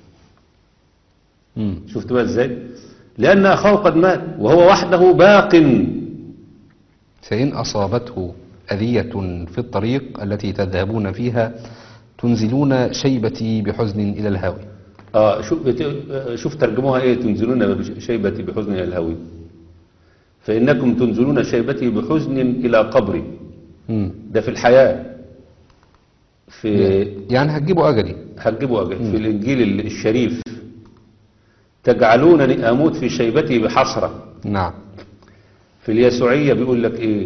مم. شفت بقى ازاي لان اخاه قد مات وهو وحده باق فإن أصابته أذية في الطريق التي تذهبون فيها تنزلون شيبتي بحزن إلى الهاوي اه شوف بت- شوف ترجموها ايه تنزلون بش- شيبتي بحزن الى الهوي فانكم تنزلون شيبتي بحزن الى قبري مم. ده في الحياه في يعني هتجيبوا أجلي هتجيبوا أجل في الانجيل الشريف تجعلونني اموت في شيبتي بحسره نعم في اليسوعية بيقول لك ايه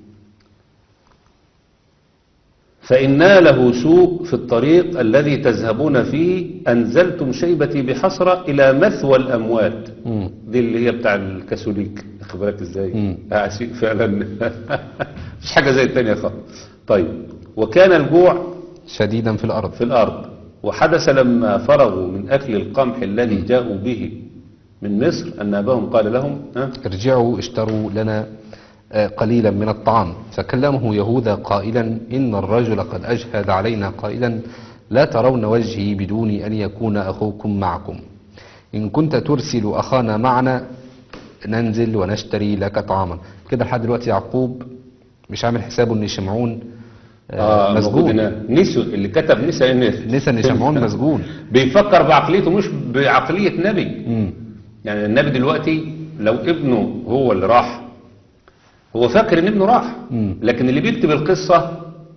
فإن له سوء في الطريق الذي تذهبون فيه أنزلتم شيبتي بحسرة إلى مثوى الأموات مم. دي اللي هي بتاع الكاثوليك واخد بالك ازاي مم. آه، شيء فعلا مش حاجة زي التانية خالص طيب وكان الجوع شديدا في الأرض في الأرض وحدث لما فرغوا من أكل القمح الذي جاءوا به من مصر أن أباهم قال لهم ها ارجعوا اشتروا لنا آه، قليلا من الطعام فكلمه يهوذا قائلا إن الرجل قد أجهد علينا قائلا لا ترون وجهي بدون أن يكون أخوكم معكم إن كنت ترسل أخانا معنا ننزل ونشتري لك طعاما كده لحد دلوقتي يعقوب مش عامل حسابه ان شمعون آه موجود مسجون هنا نسو اللي كتب نسا ان نسى ان شمعون مسجون بيفكر بعقليته مش بعقلية نبي مم. يعني النبي دلوقتي لو ابنه هو اللي راح هو فاكر ان ابنه راح مم. لكن اللي بيكتب القصة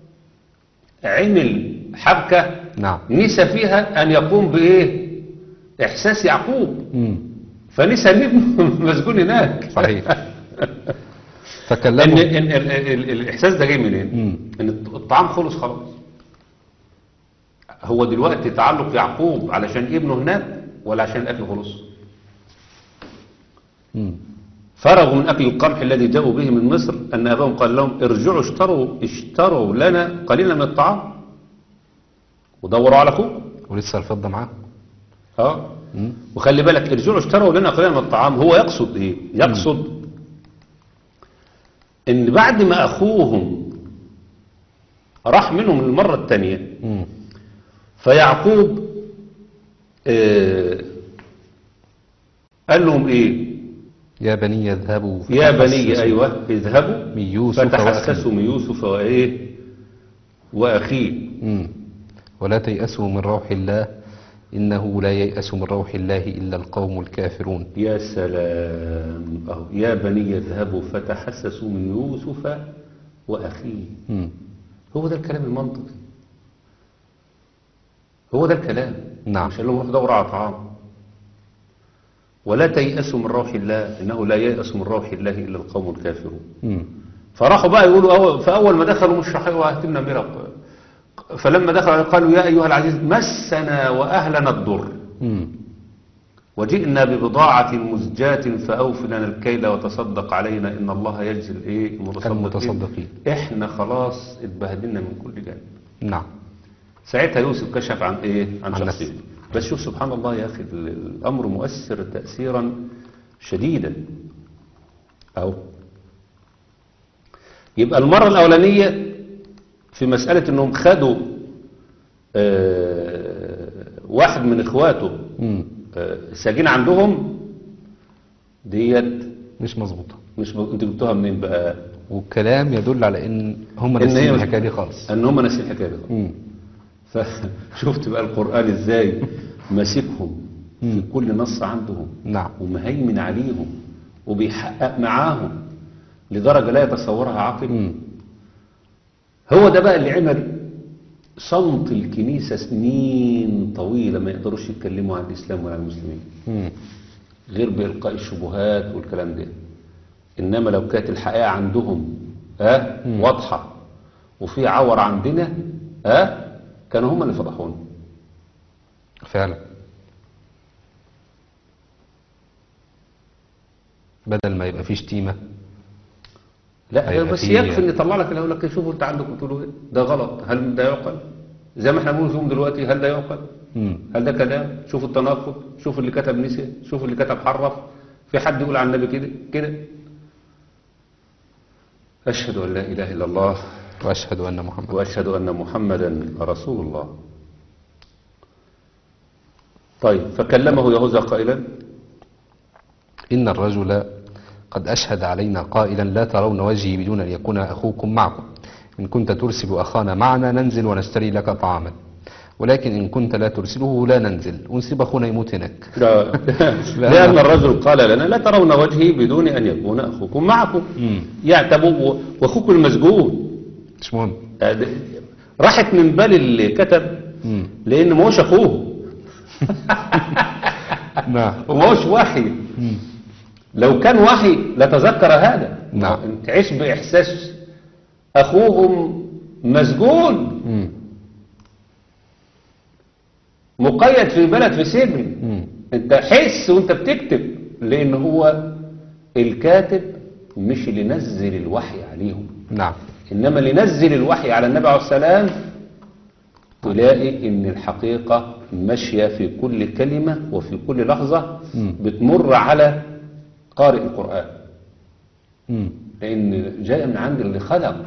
عمل حبكة نعم نسى فيها ان يقوم بايه احساس يعقوب مم. فنسى ان ابنه مسجون هناك صحيح ان, فكلمه إن ال- ال- ال- الاحساس ده جاي منين مم. ان الطعام خلص خلاص هو دلوقتي تعلق يعقوب علشان ابنه هناك ولا عشان الاكل خلص مم. فرغوا من اكل القمح الذي جاءوا به من مصر ان اباهم قال لهم ارجعوا اشتروا اشتروا لنا قليلا من الطعام ودوروا على اخوه ولسه الفضة معاه اه مم. وخلي بالك ارجعوا اشتروا لنا قليلا من الطعام هو يقصد ايه يقصد ان بعد ما اخوهم راح منهم المرة الثانية مم. فيعقوب آه قال لهم ايه يا بني اذهبوا يا بني فتحسسوا ايوه اذهبوا من يوسف فتحسسوا من يوسف وايه واخيه مم. ولا تيأسوا من روح الله إنه لا ييأس من روح الله إلا القوم الكافرون يا سلام أهو يا بني اذهبوا فتحسسوا من يوسف واخيه مم. هو ده الكلام المنطقي هو ده الكلام نعم. مش قال لهم روح دوروا على طعام ولا تيأسوا من روح الله إنه لا ييأس من روح الله إلا القوم الكافرون مم. فراحوا بقى يقولوا أول فأول ما دخلوا مش راح وهتمنا مرق فلما دخلوا قالوا يا أيها العزيز مسنا وأهلنا الضر مم. وجئنا ببضاعة مزجاة فأوف لنا الكيل وتصدق علينا إن الله يجزي الإيه المتصدقين المتصدقين. إحنا خلاص اتبهدلنا من كل جانب نعم ساعتها يوسف كشف عن ايه عن عن شخصيته بس شوف سبحان الله يا اخي ال- الامر مؤثر تاثيرا شديدا اهو يبقى المره الاولانيه في مساله انهم خدوا آه، واحد من اخواته مم. آه، ساجين عندهم ديت مش مظبوطة مش ب... انتوا جبتوها منين بقى والكلام يدل على ان هم إن هي ناسيين مش- الحكاية دي خالص ان هم ناسين الحكايه دي مم. فشفت بقى القرآن ازاي ماسكهم في كل نص عندهم نعم ومهيمن عليهم وبيحقق معاهم لدرجة لا يتصورها عاقل مم. هو ده بقى اللي عمل صمت الكنيسة سنين طويلة ما يقدروش يتكلموا عن الإسلام ولا عن المسلمين مم. غير بإلقاء الشبهات والكلام ده إنما لو كانت الحقيقة عندهم ها واضحة وفي عور عندنا ها كانوا هم اللي فضحونا فعلا بدل ما يبقى فيه شتيمة لا هيبقى بس في- يكفي ان يطلع لك يقول لك شوفوا انت عندكم بتقولوا ايه ده غلط هل ده يعقل زي ما احنا بنقول فيهم دلوقتي هل ده يعقل مم. هل ده كلام شوفوا التناقض شوفوا اللي كتب نسي شوفوا اللي كتب حرف في حد يقول عن النبي كده كده اشهد ان لا اله الا الله وأشهد أن محمد واشهد ان محمدا رسول الله طيب فكلمه يهوذا قائلا إن الرجل قد أشهد علينا قائلا لا ترون وجهي بدون أن يكون أخوكم معكم إن كنت ترسل أخانا معنا ننزل ونشتري لك طعاما ولكن إن كنت لا ترسله لا ننزل ونسيب أخونا يموت هناك لا لأن الرجل قال لنا لا ترون وجهي بدون أن يكون أخوكم معكم يعني طب و- وأخوكم المسجون مش مهم آه، ده- راحت من بال اللي كتب مم. لأن ما هوش أخوه نعم وما هوش وحي لو كان وحي لتذكر هذا نعم. انت عيش بإحساس أخوهم مسجون مم. مقيد في بلد في سجن مم. انت حس وانت بتكتب لان هو الكاتب مش اللي نزل الوحي عليهم نعم انما اللي نزل الوحي على النبي عليه السلام تلاقي ان الحقيقة ماشية في كل كلمة وفي كل لحظة مم. بتمر على قارئ القرآن مم. لأن جاء من عند اللي خلق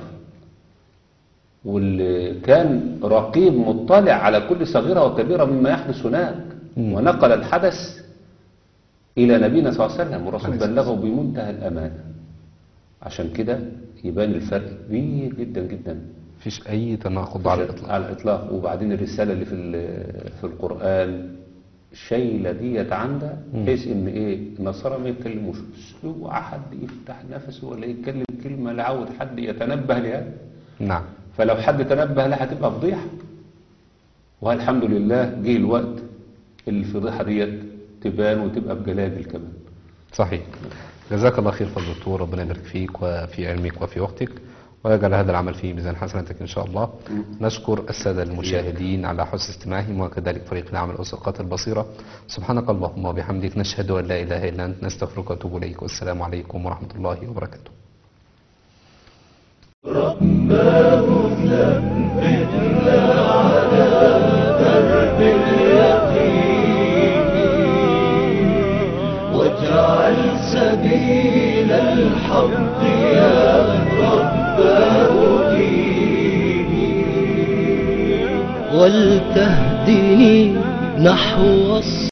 واللي كان رقيب مطلع على كل صغيرة وكبيرة مما يحدث هناك مم. ونقل الحدث إلى نبينا صلى الله عليه وسلم والرسول عليه بلغه بمنتهى الأمانة عشان كده يبان الفرق كبير جدا جدا مفيش أي تناقض على الإطلاق على الإطلاق وبعدين الرسالة اللي في ال- في القرآن شايلة ديت عندها بحيث إن إيه النصارى ما يتكلموش بس اوعى حد يفتح نفسه ولا يتكلم كلمة لعود حد يتنبه لها نعم فلو حد تنبه لها هتبقى فضيحة والحمد لله جه الوقت اللي الفضيحة ديت تبان وتبقى بجلاجل كمان صحيح جزاك الله خير فضل الدكتور ربنا يبارك فيك وفي علمك وفي وقتك ويجعل هذا العمل في ميزان حسناتك إن شاء الله نشكر السادة المشاهدين على حسن استماعهم وكذلك فريق العمل أسقاط البصيرة سبحانك اللهم وبحمدك نشهد أن لا إله إلا أنت نستغفرك ونتوب إليك والسلام عليكم ورحمة الله وبركاته واجعل سبيل الحق يا رب أهديني ولتهدني نحو الصراط